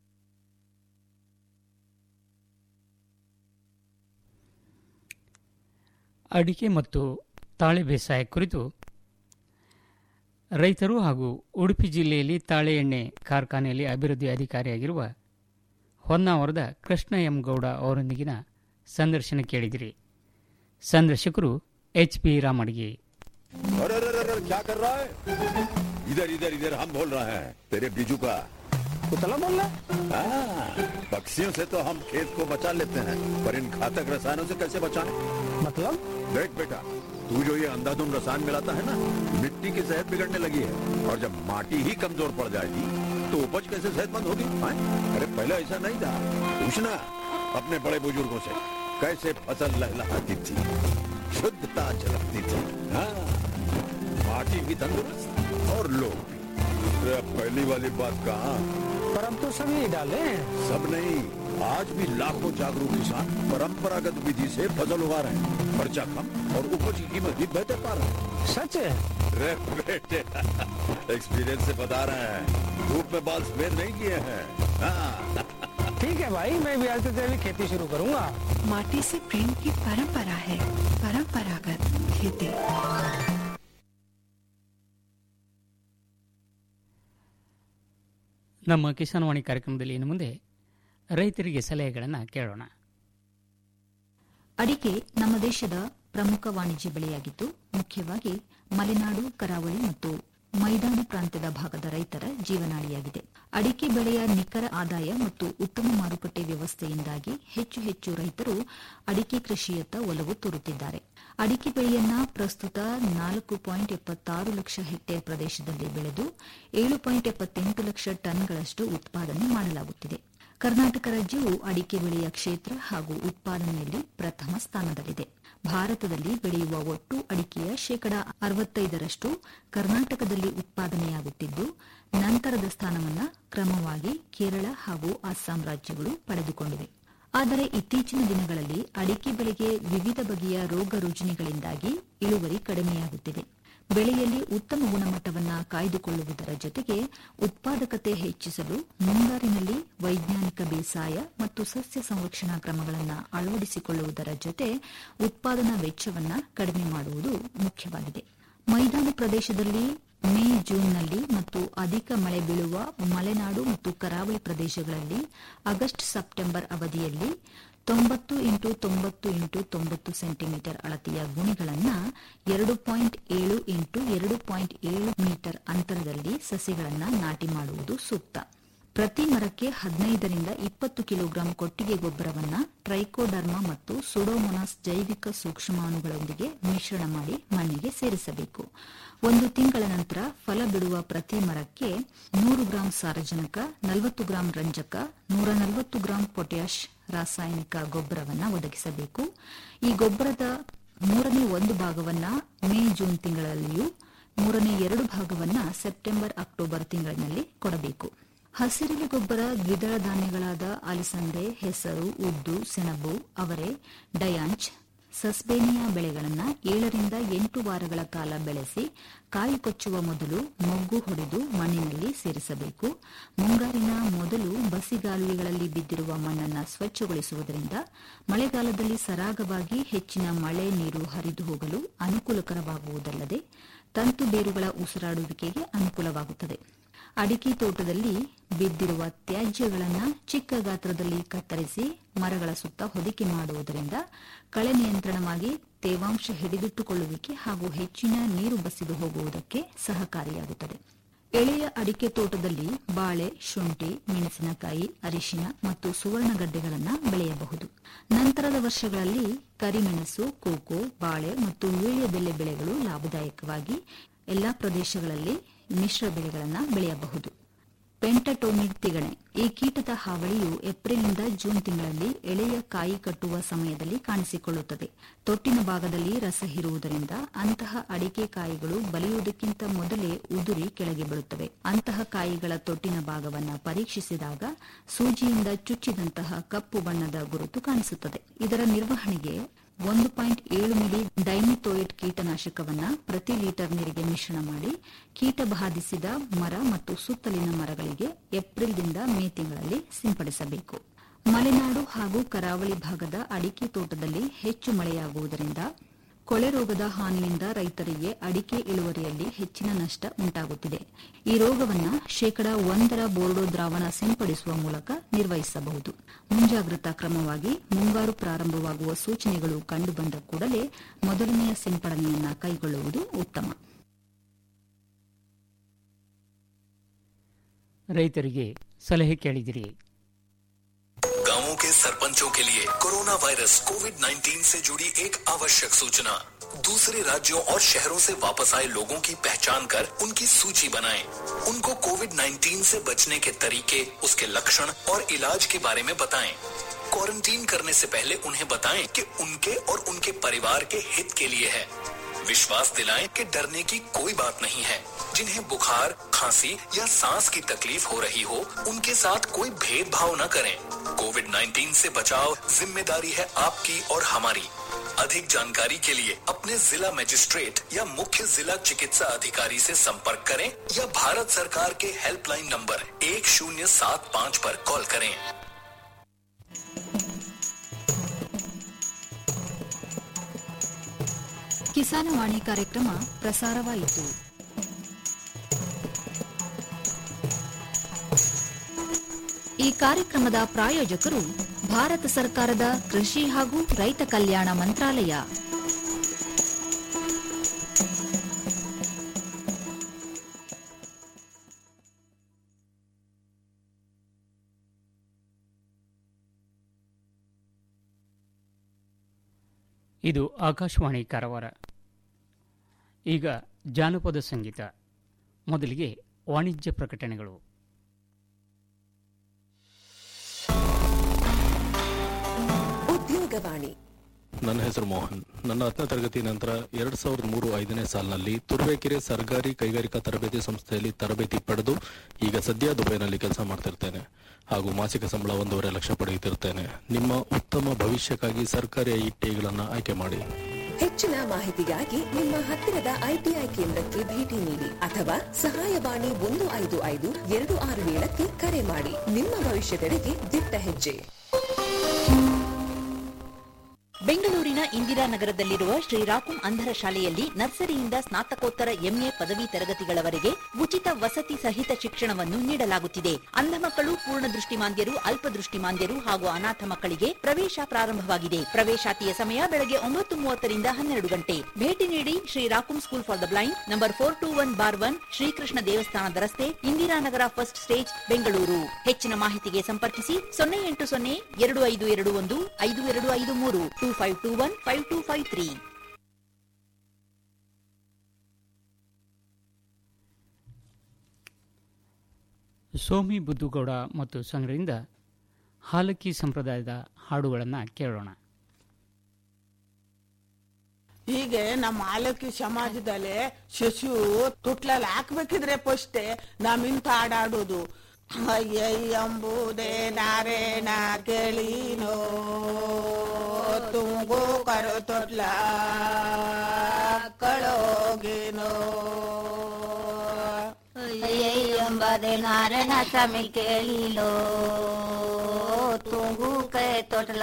Speaker 5: ಅಡಿಕೆ ಮತ್ತು ತಾಳೆ ಬೇಸಾಯ ಕುರಿತು ರೈತರು ಹಾಗೂ ಉಡುಪಿ ಜಿಲ್ಲೆಯಲ್ಲಿ ತಾಳೆ ಎಣ್ಣೆ ಕಾರ್ಖಾನೆಯಲ್ಲಿ ಅಭಿವೃದ್ಧಿ ಅಧಿಕಾರಿಯಾಗಿರುವ ಹೊನ್ನಾವರದ ಕೃಷ್ಣ ಎಂ ಗೌಡ ಅವರೊಂದಿಗಿನ ಸಂದರ್ಶನ ಕೇಳಿದಿರಿ ಸಂದರ್ಶಕರು ಎಚ್ ಪಿ ರಾಮಡಿಗೆ
Speaker 2: अरे अरे अरे अरे, क्या कर रहा है इधर इधर इधर हम बोल रहे हैं तेरे बीजू का
Speaker 7: कुतला बोल रहा
Speaker 2: हाँ, पक्षियों से तो हम खेत को बचा लेते हैं पर इन घातक रसायनों से कैसे बचाएं?
Speaker 7: मतलब
Speaker 2: देख बेटा तू जो ये अंधाधुंध रसायन मिलाता है ना मिट्टी की सेहत बिगड़ने लगी है और जब माटी ही कमजोर पड़ जाएगी तो उपज कैसे सेहतमंद होगी हाँ? अरे पहले ऐसा नहीं था पूछना अपने बड़े बुजुर्गों से कैसे फसल लहलहाती थी शुद्धता झलकती थी हाँ माटी भी तंदुरुस्त और लोग भी अरे अब पहली वाली बात कहाँ
Speaker 8: पर अब तो सभी डाले हैं
Speaker 2: सब नहीं आज भी लाखों जागरूक किसान परंपरागत विधि से फसल उगा रहे हैं खर्चा कम और उपज की कीमत भी बेहतर पा रहे हैं
Speaker 8: सच है
Speaker 2: रे बेटे एक्सपीरियंस से बता रहे हैं धूप में बाल सफेद नहीं किए हैं हाँ
Speaker 8: ठीक है भाई मैं भी आज से जैविक खेती शुरू करूंगा
Speaker 9: माटी से प्रेम की परंपरा है परंपरागत खेती
Speaker 5: ನಮ್ಮ ಕಿಸಾನ್ವಾಣಿ ಕಾರ್ಯಕ್ರಮದಲ್ಲಿ ಇನ್ನು ಮುಂದೆ ರೈತರಿಗೆ ಸಲಹೆಗಳನ್ನು ಕೇಳೋಣ
Speaker 1: ಅಡಿಕೆ ನಮ್ಮ ದೇಶದ ಪ್ರಮುಖ ವಾಣಿಜ್ಯ ಬೆಳೆಯಾಗಿದ್ದು ಮುಖ್ಯವಾಗಿ ಮಲೆನಾಡು ಕರಾವಳಿ ಮತ್ತು ಮೈದಾನ ಪ್ರಾಂತ್ಯದ ಭಾಗದ ರೈತರ ಜೀವನಾಡಿಯಾಗಿದೆ ಅಡಿಕೆ ಬೆಳೆಯ ನಿಖರ ಆದಾಯ ಮತ್ತು ಉತ್ತಮ ಮಾರುಕಟ್ಟೆ ವ್ಯವಸ್ಥೆಯಿಂದಾಗಿ ಹೆಚ್ಚು ಹೆಚ್ಚು ರೈತರು ಅಡಿಕೆ ಕೃಷಿಯತ್ತ ಒಲವು ತೋರುತ್ತಿದ್ದಾರೆ ಅಡಿಕೆ ಬೆಳೆಯನ್ನ ಪ್ರಸ್ತುತ ನಾಲ್ಕು ಪಾಯಿಂಟ್ ಎಪ್ಪತ್ತಾರು ಲಕ್ಷ ಹೆಕ್ಟೇರ್ ಪ್ರದೇಶದಲ್ಲಿ ಬೆಳೆದು ಏಳು ಪಾಯಿಂಟ್ ಎಪ್ಪತ್ತೆಂಟು ಲಕ್ಷ ಟನ್ಗಳಷ್ಟು ಉತ್ಪಾದನೆ ಮಾಡಲಾಗುತ್ತಿದೆ ಕರ್ನಾಟಕ ರಾಜ್ಯವು ಅಡಿಕೆ ಬೆಳೆಯ ಕ್ಷೇತ್ರ ಹಾಗೂ ಉತ್ಪಾದನೆಯಲ್ಲಿ ಪ್ರಥಮ ಸ್ಥಾನದಲ್ಲಿದೆ ಭಾರತದಲ್ಲಿ ಬೆಳೆಯುವ ಒಟ್ಟು ಅಡಿಕೆಯ ಶೇಕಡ ಅರವತ್ತೈದರಷ್ಟು ಕರ್ನಾಟಕದಲ್ಲಿ ಉತ್ಪಾದನೆಯಾಗುತ್ತಿದ್ದು ನಂತರದ ಸ್ಥಾನವನ್ನು ಕ್ರಮವಾಗಿ ಕೇರಳ ಹಾಗೂ ಅಸ್ಸಾಂ ರಾಜ್ಯಗಳು ಪಡೆದುಕೊಂಡಿವೆ ಆದರೆ ಇತ್ತೀಚಿನ ದಿನಗಳಲ್ಲಿ ಅಡಿಕೆ ಬೆಳೆಗೆ ವಿವಿಧ ಬಗೆಯ ರೋಗ ರುಜಿನಗಳಿಂದಾಗಿ ಇಳುವರಿ ಕಡಿಮೆಯಾಗುತ್ತಿದೆ ಬೆಳೆಯಲ್ಲಿ ಉತ್ತಮ ಗುಣಮಟ್ಟವನ್ನು ಕಾಯ್ದುಕೊಳ್ಳುವುದರ ಜೊತೆಗೆ ಉತ್ಪಾದಕತೆ ಹೆಚ್ಚಿಸಲು ಮುಂಗಾರಿನಲ್ಲಿ ವೈಜ್ಞಾನಿಕ ಬೇಸಾಯ ಮತ್ತು ಸಸ್ಯ ಸಂರಕ್ಷಣಾ ಕ್ರಮಗಳನ್ನು ಅಳವಡಿಸಿಕೊಳ್ಳುವುದರ ಜೊತೆ ಉತ್ಪಾದನಾ ವೆಚ್ಚವನ್ನು ಕಡಿಮೆ ಮಾಡುವುದು ಮುಖ್ಯವಾಗಿದೆ ಮೈದಾನ ಪ್ರದೇಶದಲ್ಲಿ ಮೇ ಜೂನ್ನಲ್ಲಿ ಮತ್ತು ಅಧಿಕ ಮಳೆ ಬೀಳುವ ಮಲೆನಾಡು ಮತ್ತು ಕರಾವಳಿ ಪ್ರದೇಶಗಳಲ್ಲಿ ಆಗಸ್ಟ್ ಸೆಪ್ಟೆಂಬರ್ ಅವಧಿಯಲ್ಲಿ ತೊಂಬತ್ತು ಇಂಟು ತೊಂಬತ್ತು ಇಂಟು ತೊಂಬತ್ತು ಸೆಂಟಿಮೀಟರ್ ಅಳತೆಯ ಗುಣಿಗಳನ್ನು ಎರಡು ಪಾಯಿಂಟ್ ಏಳು ಇಂಟು ಎರಡು ಪಾಯಿಂಟ್ ಏಳು ಮೀಟರ್ ಅಂತರದಲ್ಲಿ ಸಸಿಗಳನ್ನು ನಾಟಿ ಮಾಡುವುದು ಸೂಕ್ತ ಪ್ರತಿ ಮರಕ್ಕೆ ಹದಿನೈದರಿಂದ ಇಪ್ಪತ್ತು ಕಿಲೋಗ್ರಾಂ ಕೊಟ್ಟಿಗೆ ಗೊಬ್ಬರವನ್ನು ಟ್ರೈಕೋಡರ್ಮಾ ಮತ್ತು ಸುಡೋಮೊನಾಸ್ ಜೈವಿಕ ಸೂಕ್ಷ್ಮಾಣುಗಳೊಂದಿಗೆ ಮಿಶ್ರಣ ಮಾಡಿ ಮಣ್ಣಿಗೆ ಸೇರಿಸಬೇಕು ಒಂದು ತಿಂಗಳ ನಂತರ ಫಲ ಬಿಡುವ ಪ್ರತಿ ಮರಕ್ಕೆ ನೂರು ಗ್ರಾಂ ಸಾರಜನಕ ನಲವತ್ತು ಗ್ರಾಂ ರಂಜಕ ನೂರ ನಲವತ್ತು ಗ್ರಾಂ ಪೊಟ್ಯಾಷ್ ರಾಸಾಯನಿಕ ಗೊಬ್ಬರವನ್ನು ಒದಗಿಸಬೇಕು ಈ ಗೊಬ್ಬರದ ಮೂರನೇ ಒಂದು ಭಾಗವನ್ನ ಮೇ ಜೂನ್ ತಿಂಗಳಲ್ಲಿಯೂ ಮೂರನೇ ಎರಡು ಭಾಗವನ್ನ ಸೆಪ್ಟೆಂಬರ್ ಅಕ್ಟೋಬರ್ ತಿಂಗಳಿನಲ್ಲಿ ಕೊಡಬೇಕು ಹಸಿರೆಲೆ ಗೊಬ್ಬರ ದ್ವಿದಳ ಧಾನ್ಯಗಳಾದ ಅಲಸಂದೆ ಹೆಸರು ಉದ್ದು ಸೆಣಬು ಅವರೆ ಡಯಾಂಚ್ ಸಸ್ಬೇನಿಯಾ ಬೆಳೆಗಳನ್ನು ಏಳರಿಂದ ಎಂಟು ವಾರಗಳ ಕಾಲ ಬೆಳೆಸಿ ಕಾಯಿ ಕೊಚ್ಚುವ ಮೊದಲು ಮೊಗ್ಗು ಹೊಡೆದು ಮಣ್ಣಿನಲ್ಲಿ ಸೇರಿಸಬೇಕು ಮುಂಗಾರಿನ ಮೊದಲು ಬಸಿಗಾಲುವೆಗಳಲ್ಲಿ ಬಿದ್ದಿರುವ ಮಣ್ಣನ್ನು ಸ್ವಚ್ಛಗೊಳಿಸುವುದರಿಂದ ಮಳೆಗಾಲದಲ್ಲಿ ಸರಾಗವಾಗಿ ಹೆಚ್ಚಿನ ಮಳೆ ನೀರು ಹರಿದು ಹೋಗಲು ಅನುಕೂಲಕರವಾಗುವುದಲ್ಲದೆ ತಂತು ಬೇರುಗಳ ಉಸಿರಾಡುವಿಕೆಗೆ ಅನುಕೂಲವಾಗುತ್ತದೆ ಅಡಿಕೆ ತೋಟದಲ್ಲಿ ಬಿದ್ದಿರುವ ತ್ಯಾಜ್ಯಗಳನ್ನು ಚಿಕ್ಕ ಗಾತ್ರದಲ್ಲಿ ಕತ್ತರಿಸಿ ಮರಗಳ ಸುತ್ತ ಹೊದಿಕೆ ಮಾಡುವುದರಿಂದ ಕಳೆ ನಿಯಂತ್ರಣವಾಗಿ ತೇವಾಂಶ ಹಿಡಿದಿಟ್ಟುಕೊಳ್ಳುವಿಕೆ ಹಾಗೂ ಹೆಚ್ಚಿನ ನೀರು ಬಸಿದು ಹೋಗುವುದಕ್ಕೆ ಸಹಕಾರಿಯಾಗುತ್ತದೆ ಎಳೆಯ ಅಡಿಕೆ ತೋಟದಲ್ಲಿ ಬಾಳೆ ಶುಂಠಿ ಮೆಣಸಿನಕಾಯಿ ಅರಿಶಿನ ಮತ್ತು ಸುವರ್ಣಗಡ್ಡೆಗಳನ್ನು ಬೆಳೆಯಬಹುದು ನಂತರದ ವರ್ಷಗಳಲ್ಲಿ ಕರಿಮೆಣಸು ಕೋಕೋ ಬಾಳೆ ಮತ್ತು ವೀಳ್ಯದೆಲೆ ಬೆಳೆಗಳು ಲಾಭದಾಯಕವಾಗಿ ಎಲ್ಲಾ ಪ್ರದೇಶಗಳಲ್ಲಿ ಮಿಶ್ರ ಬೆಳೆಗಳನ್ನು ಬೆಳೆಯಬಹುದು ಪೆಂಟಟೋಮಿಡ್ ತಿಗಣೆ ಈ ಕೀಟದ ಹಾವಳಿಯು ಏಪ್ರಿಲ್ನಿಂದ ಜೂನ್ ತಿಂಗಳಲ್ಲಿ ಎಳೆಯ ಕಾಯಿ ಕಟ್ಟುವ ಸಮಯದಲ್ಲಿ ಕಾಣಿಸಿಕೊಳ್ಳುತ್ತದೆ ತೊಟ್ಟಿನ ಭಾಗದಲ್ಲಿ ರಸ ಹೀರುವುದರಿಂದ ಅಂತಹ ಅಡಿಕೆ ಕಾಯಿಗಳು ಬಲಿಯುವುದಕ್ಕಿಂತ ಮೊದಲೇ ಉದುರಿ ಕೆಳಗೆ ಬೀಳುತ್ತವೆ ಅಂತಹ ಕಾಯಿಗಳ ತೊಟ್ಟಿನ ಭಾಗವನ್ನು ಪರೀಕ್ಷಿಸಿದಾಗ ಸೂಜಿಯಿಂದ ಚುಚ್ಚಿದಂತಹ ಕಪ್ಪು ಬಣ್ಣದ ಗುರುತು ಕಾಣಿಸುತ್ತದೆ ಇದರ ನಿರ್ವಹಣೆಗೆ ಒಂದು ಪಾಯಿಂಟ್ ಏಳು ಮಿಲಿ ಡೈಮಿಥೋಯಿಡ್ ಕೀಟನಾಶಕವನ್ನ ಪ್ರತಿ ಲೀಟರ್ ನೀರಿಗೆ ಮಿಶ್ರಣ ಮಾಡಿ ಕೀಟ ಬಾಧಿಸಿದ ಮರ ಮತ್ತು ಸುತ್ತಲಿನ ಮರಗಳಿಗೆ ಏಪ್ರಿಲ್ದಿಂದ ಮೇ ತಿಂಗಳಲ್ಲಿ ಸಿಂಪಡಿಸಬೇಕು ಮಲೆನಾಡು ಹಾಗೂ ಕರಾವಳಿ ಭಾಗದ ಅಡಿಕೆ ತೋಟದಲ್ಲಿ ಹೆಚ್ಚು ಮಳೆಯಾಗುವುದರಿಂದ ಕೊಳೆ ರೋಗದ ಹಾನಿಯಿಂದ ರೈತರಿಗೆ ಅಡಿಕೆ ಇಳುವರಿಯಲ್ಲಿ ಹೆಚ್ಚಿನ ನಷ್ಟ ಉಂಟಾಗುತ್ತಿದೆ ಈ ರೋಗವನ್ನು ಶೇಕಡಾ ಒಂದರ ಬೋರ್ಡೋ ದ್ರಾವಣ ಸಿಂಪಡಿಸುವ ಮೂಲಕ ನಿರ್ವಹಿಸಬಹುದು ಮುಂಜಾಗ್ರತಾ ಕ್ರಮವಾಗಿ ಮುಂಗಾರು ಪ್ರಾರಂಭವಾಗುವ ಸೂಚನೆಗಳು ಕಂಡುಬಂದ ಕೂಡಲೇ ಮೊದಲನೆಯ ಸಿಂಪಡಣೆಯನ್ನು ಕೈಗೊಳ್ಳುವುದು ಉತ್ತಮ
Speaker 5: ರೈತರಿಗೆ ಸಲಹೆ ಕೇಳಿದಿರಿ
Speaker 9: गांवों के सरपंचों के लिए कोरोना वायरस कोविड 19 से जुड़ी एक आवश्यक सूचना दूसरे राज्यों और शहरों से वापस आए लोगों की पहचान कर उनकी सूची बनाएं। उनको कोविड 19 से बचने के तरीके उसके लक्षण और इलाज के बारे में बताएं। क्वारंटीन करने से पहले उन्हें बताएं कि उनके और उनके परिवार के हित के लिए है विश्वास दिलाएं कि डरने की कोई बात नहीं है जिन्हें बुखार खांसी या सांस की तकलीफ हो रही हो उनके साथ कोई भेदभाव न करें कोविड 19 से बचाव जिम्मेदारी है आपकी और हमारी अधिक जानकारी के लिए अपने जिला मजिस्ट्रेट या मुख्य जिला चिकित्सा अधिकारी से संपर्क करें या भारत सरकार के हेल्पलाइन नंबर एक शून्य सात पाँच पर कॉल करें
Speaker 1: ಕಿಸಾನವಾಣಿ ಕಾರ್ಯಕ್ರಮ ಪ್ರಸಾರವಾಯಿತು ಈ ಕಾರ್ಯಕ್ರಮದ ಪ್ರಾಯೋಜಕರು ಭಾರತ ಸರ್ಕಾರದ ಕೃಷಿ ಹಾಗೂ ರೈತ ಕಲ್ಯಾಣ ಮಂತ್ರಾಲಯ
Speaker 5: ಇದು ಆಕಾಶವಾಣಿ ಕಾರವಾರ ಈಗ ಜಾನಪದ ಸಂಗೀತ ಮೊದಲಿಗೆ ವಾಣಿಜ್ಯ ಪ್ರಕಟಣೆಗಳು
Speaker 10: ಉದ್ಯೋಗವಾಣಿ
Speaker 11: ನನ್ನ ಹೆಸರು ಮೋಹನ್ ನನ್ನ ಹತ್ತನೇ ತರಗತಿ ನಂತರ ಎರಡ್ ಸಾವಿರದ ಮೂರು ಐದನೇ ಸಾಲಿನಲ್ಲಿ ತುರುವೇಕೆರೆ ಸರ್ಕಾರಿ ಕೈಗಾರಿಕಾ ತರಬೇತಿ ಸಂಸ್ಥೆಯಲ್ಲಿ ತರಬೇತಿ ಪಡೆದು ಈಗ ಸದ್ಯ ದುಬೈನಲ್ಲಿ ಕೆಲಸ ಮಾಡ್ತಿರ್ತೇನೆ ಹಾಗೂ ಮಾಸಿಕ ಸಂಬಳ ಒಂದೂವರೆ ಲಕ್ಷ ಪಡೆಯುತ್ತಿರ್ತೇನೆ ನಿಮ್ಮ ಉತ್ತಮ ಭವಿಷ್ಯಕ್ಕಾಗಿ ಸರ್ಕಾರಿ ಐಟಿಐಗಳನ್ನು ಆಯ್ಕೆ ಮಾಡಿ
Speaker 10: ಹೆಚ್ಚಿನ ಮಾಹಿತಿಗಾಗಿ ನಿಮ್ಮ ಹತ್ತಿರದ ಐಟಿಐ ಕೇಂದ್ರಕ್ಕೆ ಭೇಟಿ ನೀಡಿ ಅಥವಾ ಸಹಾಯವಾಣಿ ಒಂದು ಐದು ಐದು ಎರಡು ಆರು ಏಳಕ್ಕೆ ಕರೆ ಮಾಡಿ ನಿಮ್ಮ ಭವಿಷ್ಯದೆಡೆಗೆ ದಿಟ್ಟ ಹೆಜ್ಜೆ
Speaker 12: ಬೆಂಗಳೂರಿನ ಇಂದಿರಾನಗರದಲ್ಲಿರುವ ಶ್ರೀರಾಕುಂ ಅಂಧರ ಶಾಲೆಯಲ್ಲಿ ನರ್ಸರಿಯಿಂದ ಸ್ನಾತಕೋತ್ತರ ಎಂಎ ಪದವಿ ತರಗತಿಗಳವರೆಗೆ ಉಚಿತ ವಸತಿ ಸಹಿತ ಶಿಕ್ಷಣವನ್ನು ನೀಡಲಾಗುತ್ತಿದೆ ಅಂಧ ಮಕ್ಕಳು ಪೂರ್ಣ ದೃಷ್ಟಿಮಾಂದ್ಯರು ಅಲ್ಪದೃಷ್ಟಿಮಾಂದ್ಯರು ಹಾಗೂ ಅನಾಥ ಮಕ್ಕಳಿಗೆ ಪ್ರವೇಶ ಪ್ರಾರಂಭವಾಗಿದೆ ಪ್ರವೇಶಾತಿಯ ಸಮಯ ಬೆಳಗ್ಗೆ ಒಂಬತ್ತು ಮೂವತ್ತರಿಂದ ಹನ್ನೆರಡು ಗಂಟೆ ಭೇಟಿ ನೀಡಿ ಶ್ರೀರಾಕುಂ school for the blind number four two one bar one Shrikrishna ದೇವಸ್ಥಾನದ ರಸ್ತೆ ಇಂದಿರಾನಗರ ಫಸ್ಟ್ ಸ್ಟೇಜ್ ಬೆಂಗಳೂರು ಹೆಚ್ಚಿನ ಮಾಹಿತಿಗೆ ಸಂಪರ್ಕಿಸಿ ಸೊನ್ನೆ ಎಂಟು ಸೊನ್ನೆ ಎರಡು ಐದು ಎರಡು ಒಂದು ಐದು ಎರಡು ಐದು ಮೂರು two five two one five two five three
Speaker 5: Somi Buddugowda ಮತ್ತು ಸಂಘದಿಂದ ಹಾಲಕ್ಕಿ ಸಂಪ್ರದಾಯದ ಹಾಡುಗಳನ್ನು ಕೇಳೋಣ
Speaker 13: ಹೀಗೆ ನಮ್ಮ ಆಲಕ್ಕಿ ಸಮಾಜದಲ್ಲಿ ಶಶು ತುಟ್ಲಲ್ಲಿ ಹಾಕ್ಬೇಕಿದ್ರೆ ಫಸ್ಟೆ ನಾವ್ ಇಂಥ ಹಾಡಾಡೋದು ಅಯ್ಯಂಬುದೇ ನಾರೇಣ ಕೇಳಿನೋ ತುಂಗು ಕರು ತೊಟ್ಲ ಕಳೋಗಿನೋ
Speaker 14: ಎಂಬದೆ ನಾರಾಯಣ ಸ್ವಾಮಿ ಕೇಳಿಲೋ ತುಂಗು ಕೈ ತೊಟ್ಲ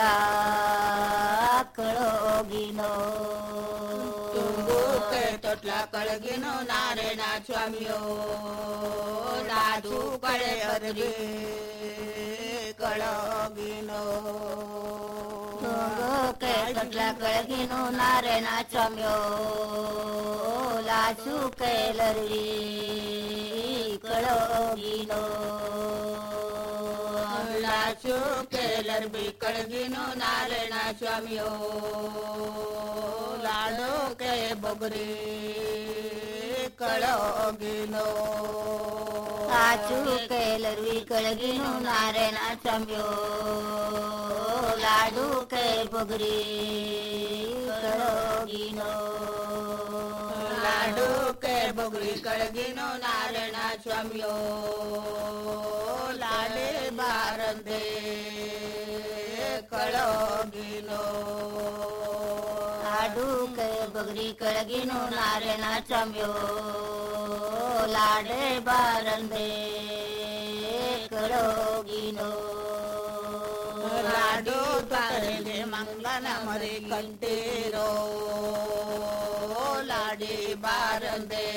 Speaker 14: ಕಳೋಗಿನೋ
Speaker 13: ತುಂಗು ಕೈ ತೊಟ್ಲ ಕಳಗಿನೋ ನಾರಾಯಣ ಸ್ವಾಮಿಯೋ ನಾದು ಕಳೆ ಅರ್ಬಿ ಕಳಗಿನೋ
Speaker 14: ತುಂಗು ಕೈ ತೊಟ್ಲ ಕಳಗಿನೋ ನಾರಾಯಣ ಸ್ವಾಮಿಯೋ ಲಾಸು ಕೈಲರಿ ಕಳೋಗಿನೋ
Speaker 13: ಲಾಸು ಕೇಲರ್ಬಿ ಕಳಗಿನೋ ನಾರಾಯಣ ಸ್ವಾಮಿಯೋ ಲಾಡೋ ಕೈ ಬೊಗರಿ ಕಳೋಗಿನೋ
Speaker 14: ಆಚು ಕೈಲರ್ವಿ ಕಳಗಿನು ನಾರಾಯಣ ಸ್ವಾಮಿಯೋ ಲಾಡು ಕೈ ಬೊಗರಿ ಕಳೋಗಿನೋ
Speaker 13: ಲಾಡು ಕೈ ಬೊಗರಿ ಕಳಗಿನೋ ನಾರಾಯಣ ಸ್ವಾಮಿಯೋ ಲಾಡೆ ಬಾರಂದೆ ಕಳೋಗಿನೋ
Speaker 14: ಆಡು ಕೈ ಬೊಗರಿ ಕಳಗಿನು ನಾರಾಯಣ ಸ್ವಾಮಿಯೋ ಲಾಡೆ ಬಾರಂದೆ ಕಳೋಗಿನೋ
Speaker 13: ಲಾಡು ತಾರೆಗೆ ಮಂಗನ ಮರಿ ಕಂಟೀರೋ ಲಾಡಿ ಬಾರಂದೆ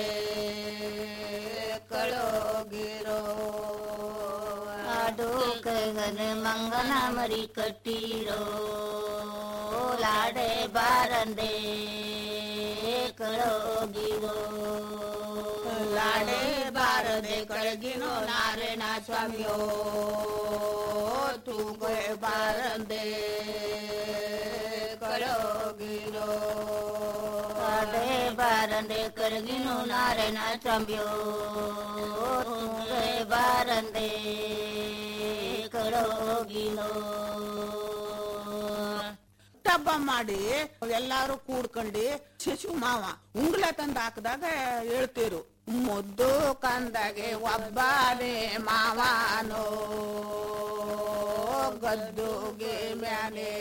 Speaker 13: ಕಳೋಗಿರೋ
Speaker 14: ಆಡು ಕೈಗನೆ ಮಂಗನ ಮರಿ ಕಟ್ಟಿರೋ ಲಾಡೆ ಬಾರಂದೆ ಕಳೋಗಿರೋ
Speaker 13: ಲಾಡೆ ಬಾರದೆ ಕಳಗಿನೋ ನಾರಾಯಣ ಸ್ವಾಮಿಯೋ ತೂಗೆ ಬಾರಂದೆ ಕಳೋಗಿರೋ
Speaker 14: ಲಾಡೆ ಬಾರಂದೆ ಕಳಗಿನು ನಾರಾಯಣ ಸ್ವಾಮಿಯೋ ತುಂಗೆ ಬಾರಂದೆ ಕಳೋಗಿನೋ
Speaker 13: ಟಬ್ಬ ಮಾಡಿ ಎಲ್ಲಾರು ಕೂಡ್ಕೊಂಡು ಶಿಶು ಮಾವ ಉಂಗ್ಲ ತಂದು ಹಾಕಿದಾಗ ಹೇಳ್ತೀರು ಮುದ್ದು ಕಂದಗೆ ಒಬ್ಬನೇ ಮಾವನೋ ಗದ್ದುಗೆ ಮ್ಯಾಲೆ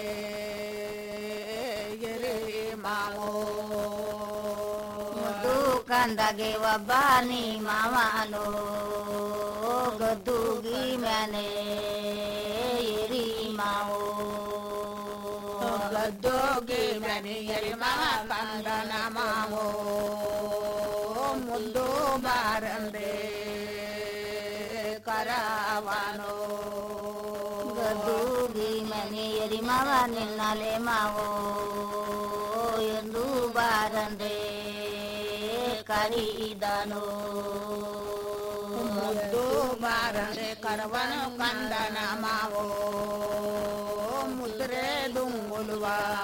Speaker 13: ಎರೆ ಮಾವೋ
Speaker 14: ಮುದ್ದು ಕಂದಗೆ ಒಬ್ಬನಿ ಮಾವನು ಗದ್ದುಗಿ ಮ್ಯಾನೆ ಎರಿ ಮಾವು
Speaker 13: ಗದ್ದೋಗಿ ಮನೆ ಎರಿ ಮಾವ ಕಂದನ ಮಾವೋ ಮುದ್ದು ಬಾರಂದೆ ಕರಾವನೋ
Speaker 14: ಎರಿಮವ ನಿನ್ನಲೆ ಮಾವೋ ಎಂದು ಬಾರಂದ್ರೆ ಕರೀದನು
Speaker 13: ಮುದ್ದು ಬಾರಂದ್ರೆ ಕರವನು ಕಂದನ ಮಾವೋ ಮುದ್ರೆ ದುಂಗುಲುವ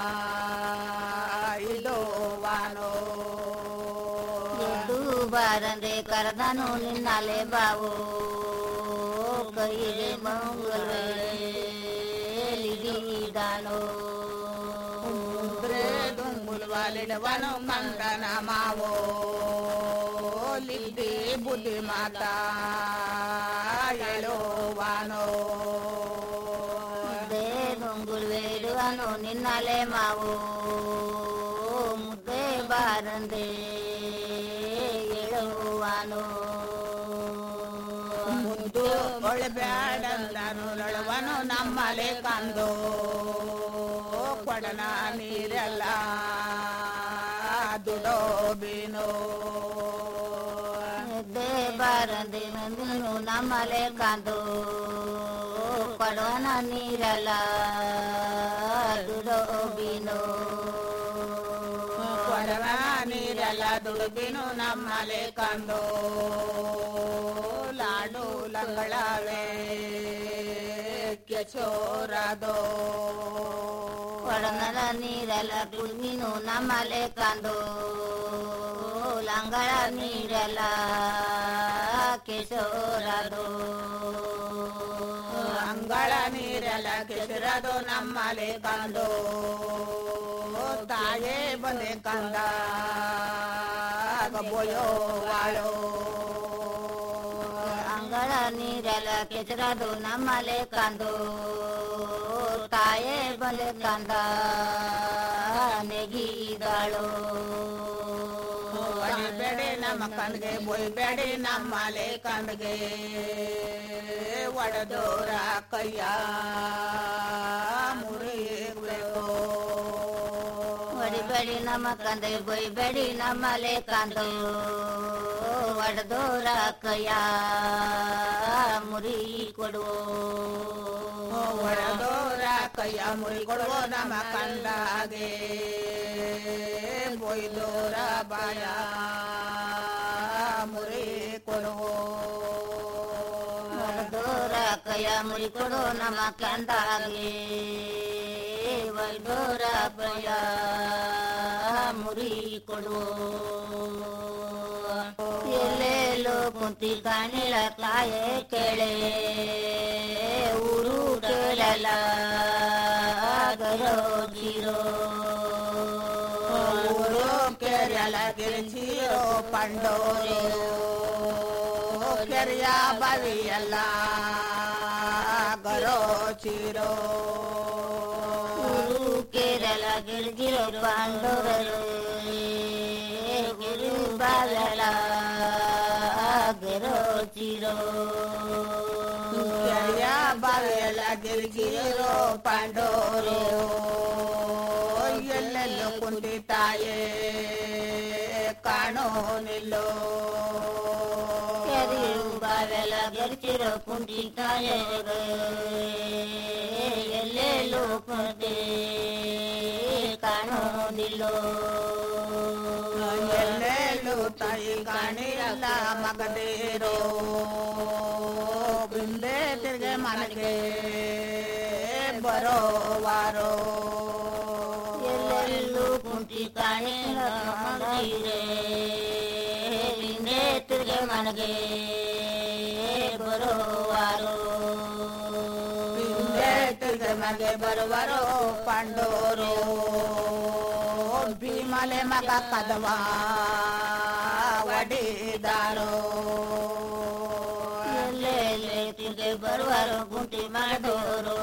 Speaker 13: ಇಡೋವಾನೋ
Speaker 14: ಎದ್ದು ಬಾರಂದ್ರೆ ಕರೆದನು ನಿನ್ನಲೆ ಬಾವು ಕೈಗೆ ಮಂಗಲಿಡಿದನು
Speaker 13: ಮುದ್ರೆ ದುಂಗುಲುವಲಿಡವನು ಕಂದನ ಮಾವೋ ಲಿದ್ದಿ ಬುದ್ಧಿ ಮಾತಾ ಹೇಳುವಾನೋ
Speaker 14: ಮುದ್ದೆ ದುಂಗುಳುವೇಡುವನು ನಿನ್ನಲೆ ಮಾವು ಮುದ್ದೆ ಬಾರಂದೆ ಹೇಳುವನು
Speaker 13: ಮುದ್ದು ಒಳಬ್ಯಾಡಂದನು ನಳುವನು ನಮ್ಮಲೆ ಕಂದು ಕೊಡನ ನೀರೆಲ್ಲ ದುಡೋ ಬೀನೋ
Speaker 14: ಮುದ್ದೆ ಬಾರಂದೆ ನಂದಿನು ನಮ್ಮಲೆ ಕಾಂದು ಕೊಡವನ ನೀರಲ್ಲ ದುಡೋಬಿನೋ
Speaker 13: ಕೊಡವ ನೀರೆಲ್ಲ ದುಡುಬಿನು ನಮ್ಮಲೆ ಕಂದು ಲಾಡು ಲಂಗಳವೇ ಕೆಚೋರದೋ
Speaker 14: ಕೊಡನಲ ನೀರಲ್ಲ ಕುಲ್ಮಿನು ನಮ್ಮಲೆ ಕಾಂದು ಲಂಗಳ ನೀರಲ್ಲ ಕೆಶೋರದು
Speaker 13: ಅಂಗಳ ನೀರೆಲ್ಲ ಕೆಸರದು ನಮ್ಮಲೆ ಕಂದು ತಾಯೇ ಬಂದೆ ಕಂದ ಬೋಯೋ ವಾಳೋ
Speaker 14: ಅಂಗಳ ನೀರೆಲ್ಲ ಕೆಸರದು ನಮ್ಮಲೆ ಕಾಂದು ತಾಯೇ ಬಂದೆ ಕಂದ ನೆಗಿದಾಳು
Speaker 13: ಬೇಡಿ ನಮ್ಮ ಕಣ್ಗೆ ಬೇಡಿ ನಮ್ಮಲೆ ಕಣ್ಗೆ ಒಡದೋರ ಕೈಯ ಮುರಿಬೇಕು
Speaker 14: ಹೊಡಿಬೇಡಿ ನಮ್ಮ ಕಂದೆ ಬೈಬೇಡಿ ನಮ್ಮಲೆ ಕಾಂದು ಒಡೆದೋರ ಕೈಯ ಮುರಿ ಕೊಡು
Speaker 13: ಒಡದೋರ ಕೈಯ ಮುರಿ ಕೊಡುವ ನಮ್ಮ ಕಂದಾಗೆ ಬೊಯ್ದೋರ ಬಾಯ ಮುರಿ ಕೊಡುವ
Speaker 14: ಒಡೆದೋರ ಕೈಯ ಮುರಿ ಕೊಡು ನಮ್ಮ ಕಂದಾಗೆ ಒಯ್ದೋರ ಕೈಯ ಮುರಿ ಕೊಡು ಎಲ್ಲೆಲ್ಲೋ ಕುಂತಿ ಕಾಣಿಳ ತಾಯೇ ಕೇಳೆ ಊರು ಕೇಳಲ ಗರೋ ಜೀರೋ
Speaker 13: ಊರು ಕೆರೆಯಲ ಗಿರಿಚಿರೋ ಪಂಡೋರು ಕೆರೆಯ ಬವಿಯಲ್ಲ ಗರೋ ಚಿರೋ
Speaker 14: ಊರು ಕೇರಳ ಗಿರಿಗಿರೋ ಪಾಂಡವರು ಗುರು ಬಾಗಲ ಗೆರೋ ಚಿರೋ
Speaker 13: ಕೆರೆಯ ಬವಿಯಲ್ಲ ಗಿರಿಗಿರೋ ಪಂಡೋರು ಎಲ್ಲೆಲ್ಲೋ ಕುಂತಿತಾಯೇ ಕಾಣೋ ನಿಲ್ಲೋ
Speaker 14: ಕೆರೆಯು ಬಾವೆಲ ಗೆರ್ಚಿರೋ ಕುಂಟಿ ಕಾಯಗ ಎಲ್ಲೆಲ್ಲೋ ಕುಂಟಿ ಕಾಣೋದಿಲ್ಲೋ
Speaker 13: ಎಲ್ಲೆಲ್ಲೂ ತಾಯಿ ಕಾಣಿಲ್ಲ ಮಗದೇರೋ ಬಿಂದೆ ತಿರ್ಗೆ ಮನೆಗೆ ಬರೋವಾರೋ
Speaker 14: ಎಲ್ಲೆಲ್ಲೂ ಕುಂಟಿ ಕಾಣಿಲ್ಲ ಮಗೀರೆ ಹಿಂದೆ ತಿರ್ಗೆ ಮನೆಗೆ ಬರೋವಾರೋ
Speaker 13: ಬಿಂದೆ ತಿರ್ಗೆ ಮನೆಗೆ ಬರುವರೋ ಪಾಂಡೋರು ಭೀಮಲೆ ಮಗ ಕದವ ಒಡಿದಾರೋ
Speaker 14: ಎಲ್ಲೆಲ್ಲೆ ತಿರ್ಗೆ ಬರುವರು ಗುಂಟಿ ಮಾಡೋರು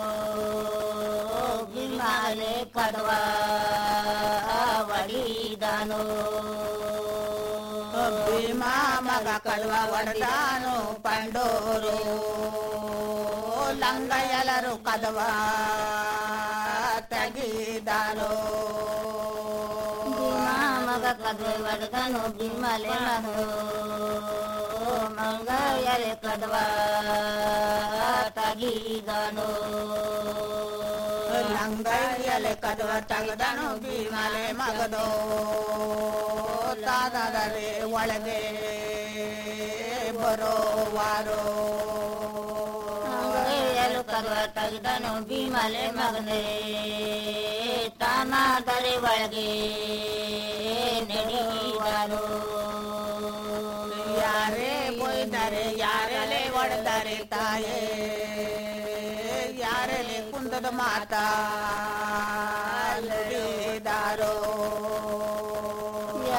Speaker 14: ಬಿಮಾಲೆ ಕಡವ ಒಡಿದಾನು
Speaker 13: ಭೀಮ ಮಗ ಕಲ್ವ ಒಡೆದಾನು ಪಂಡೋರು ಲಂಗ ಎಲ್ಲರು ಕದವ ತೆಗಿದಾರೋ
Speaker 14: ಭೀಮಾ ಮಗ ಕದ್ವೆ ಒಡೆದನು ಬಿಮಲೆ ಮಗು ಮಂಗ ಎಲೆ ಕದವ ತಗಿದನು
Speaker 13: ಅಂಗೈಯಲ್ಲಿ ಕದುವ ತೆಗೆದನು ಭೀಮಲೆ ಮಗದೋ ತಾನದರೆ ಒಳಗೆ ಬರೋವಾರೋ
Speaker 14: ಅಂಗೈಯಲು ಕರುವ ತೆಗೆದನು ಭೀಮಲೆ ಮಗನೇ ತಾನಾದರೆ ಒಳಗೆ ನಡೆಯಿದರು
Speaker 13: ಯಾರೇ ಬೊಯ್ದರೆ ಯಾರೆಲೆ ಒಡೆದರೆ ತಾಯೇ ಯಾರೆಲೆ ಕುಂದದ ಮಾತಾ ನುಡಿದಾರೋ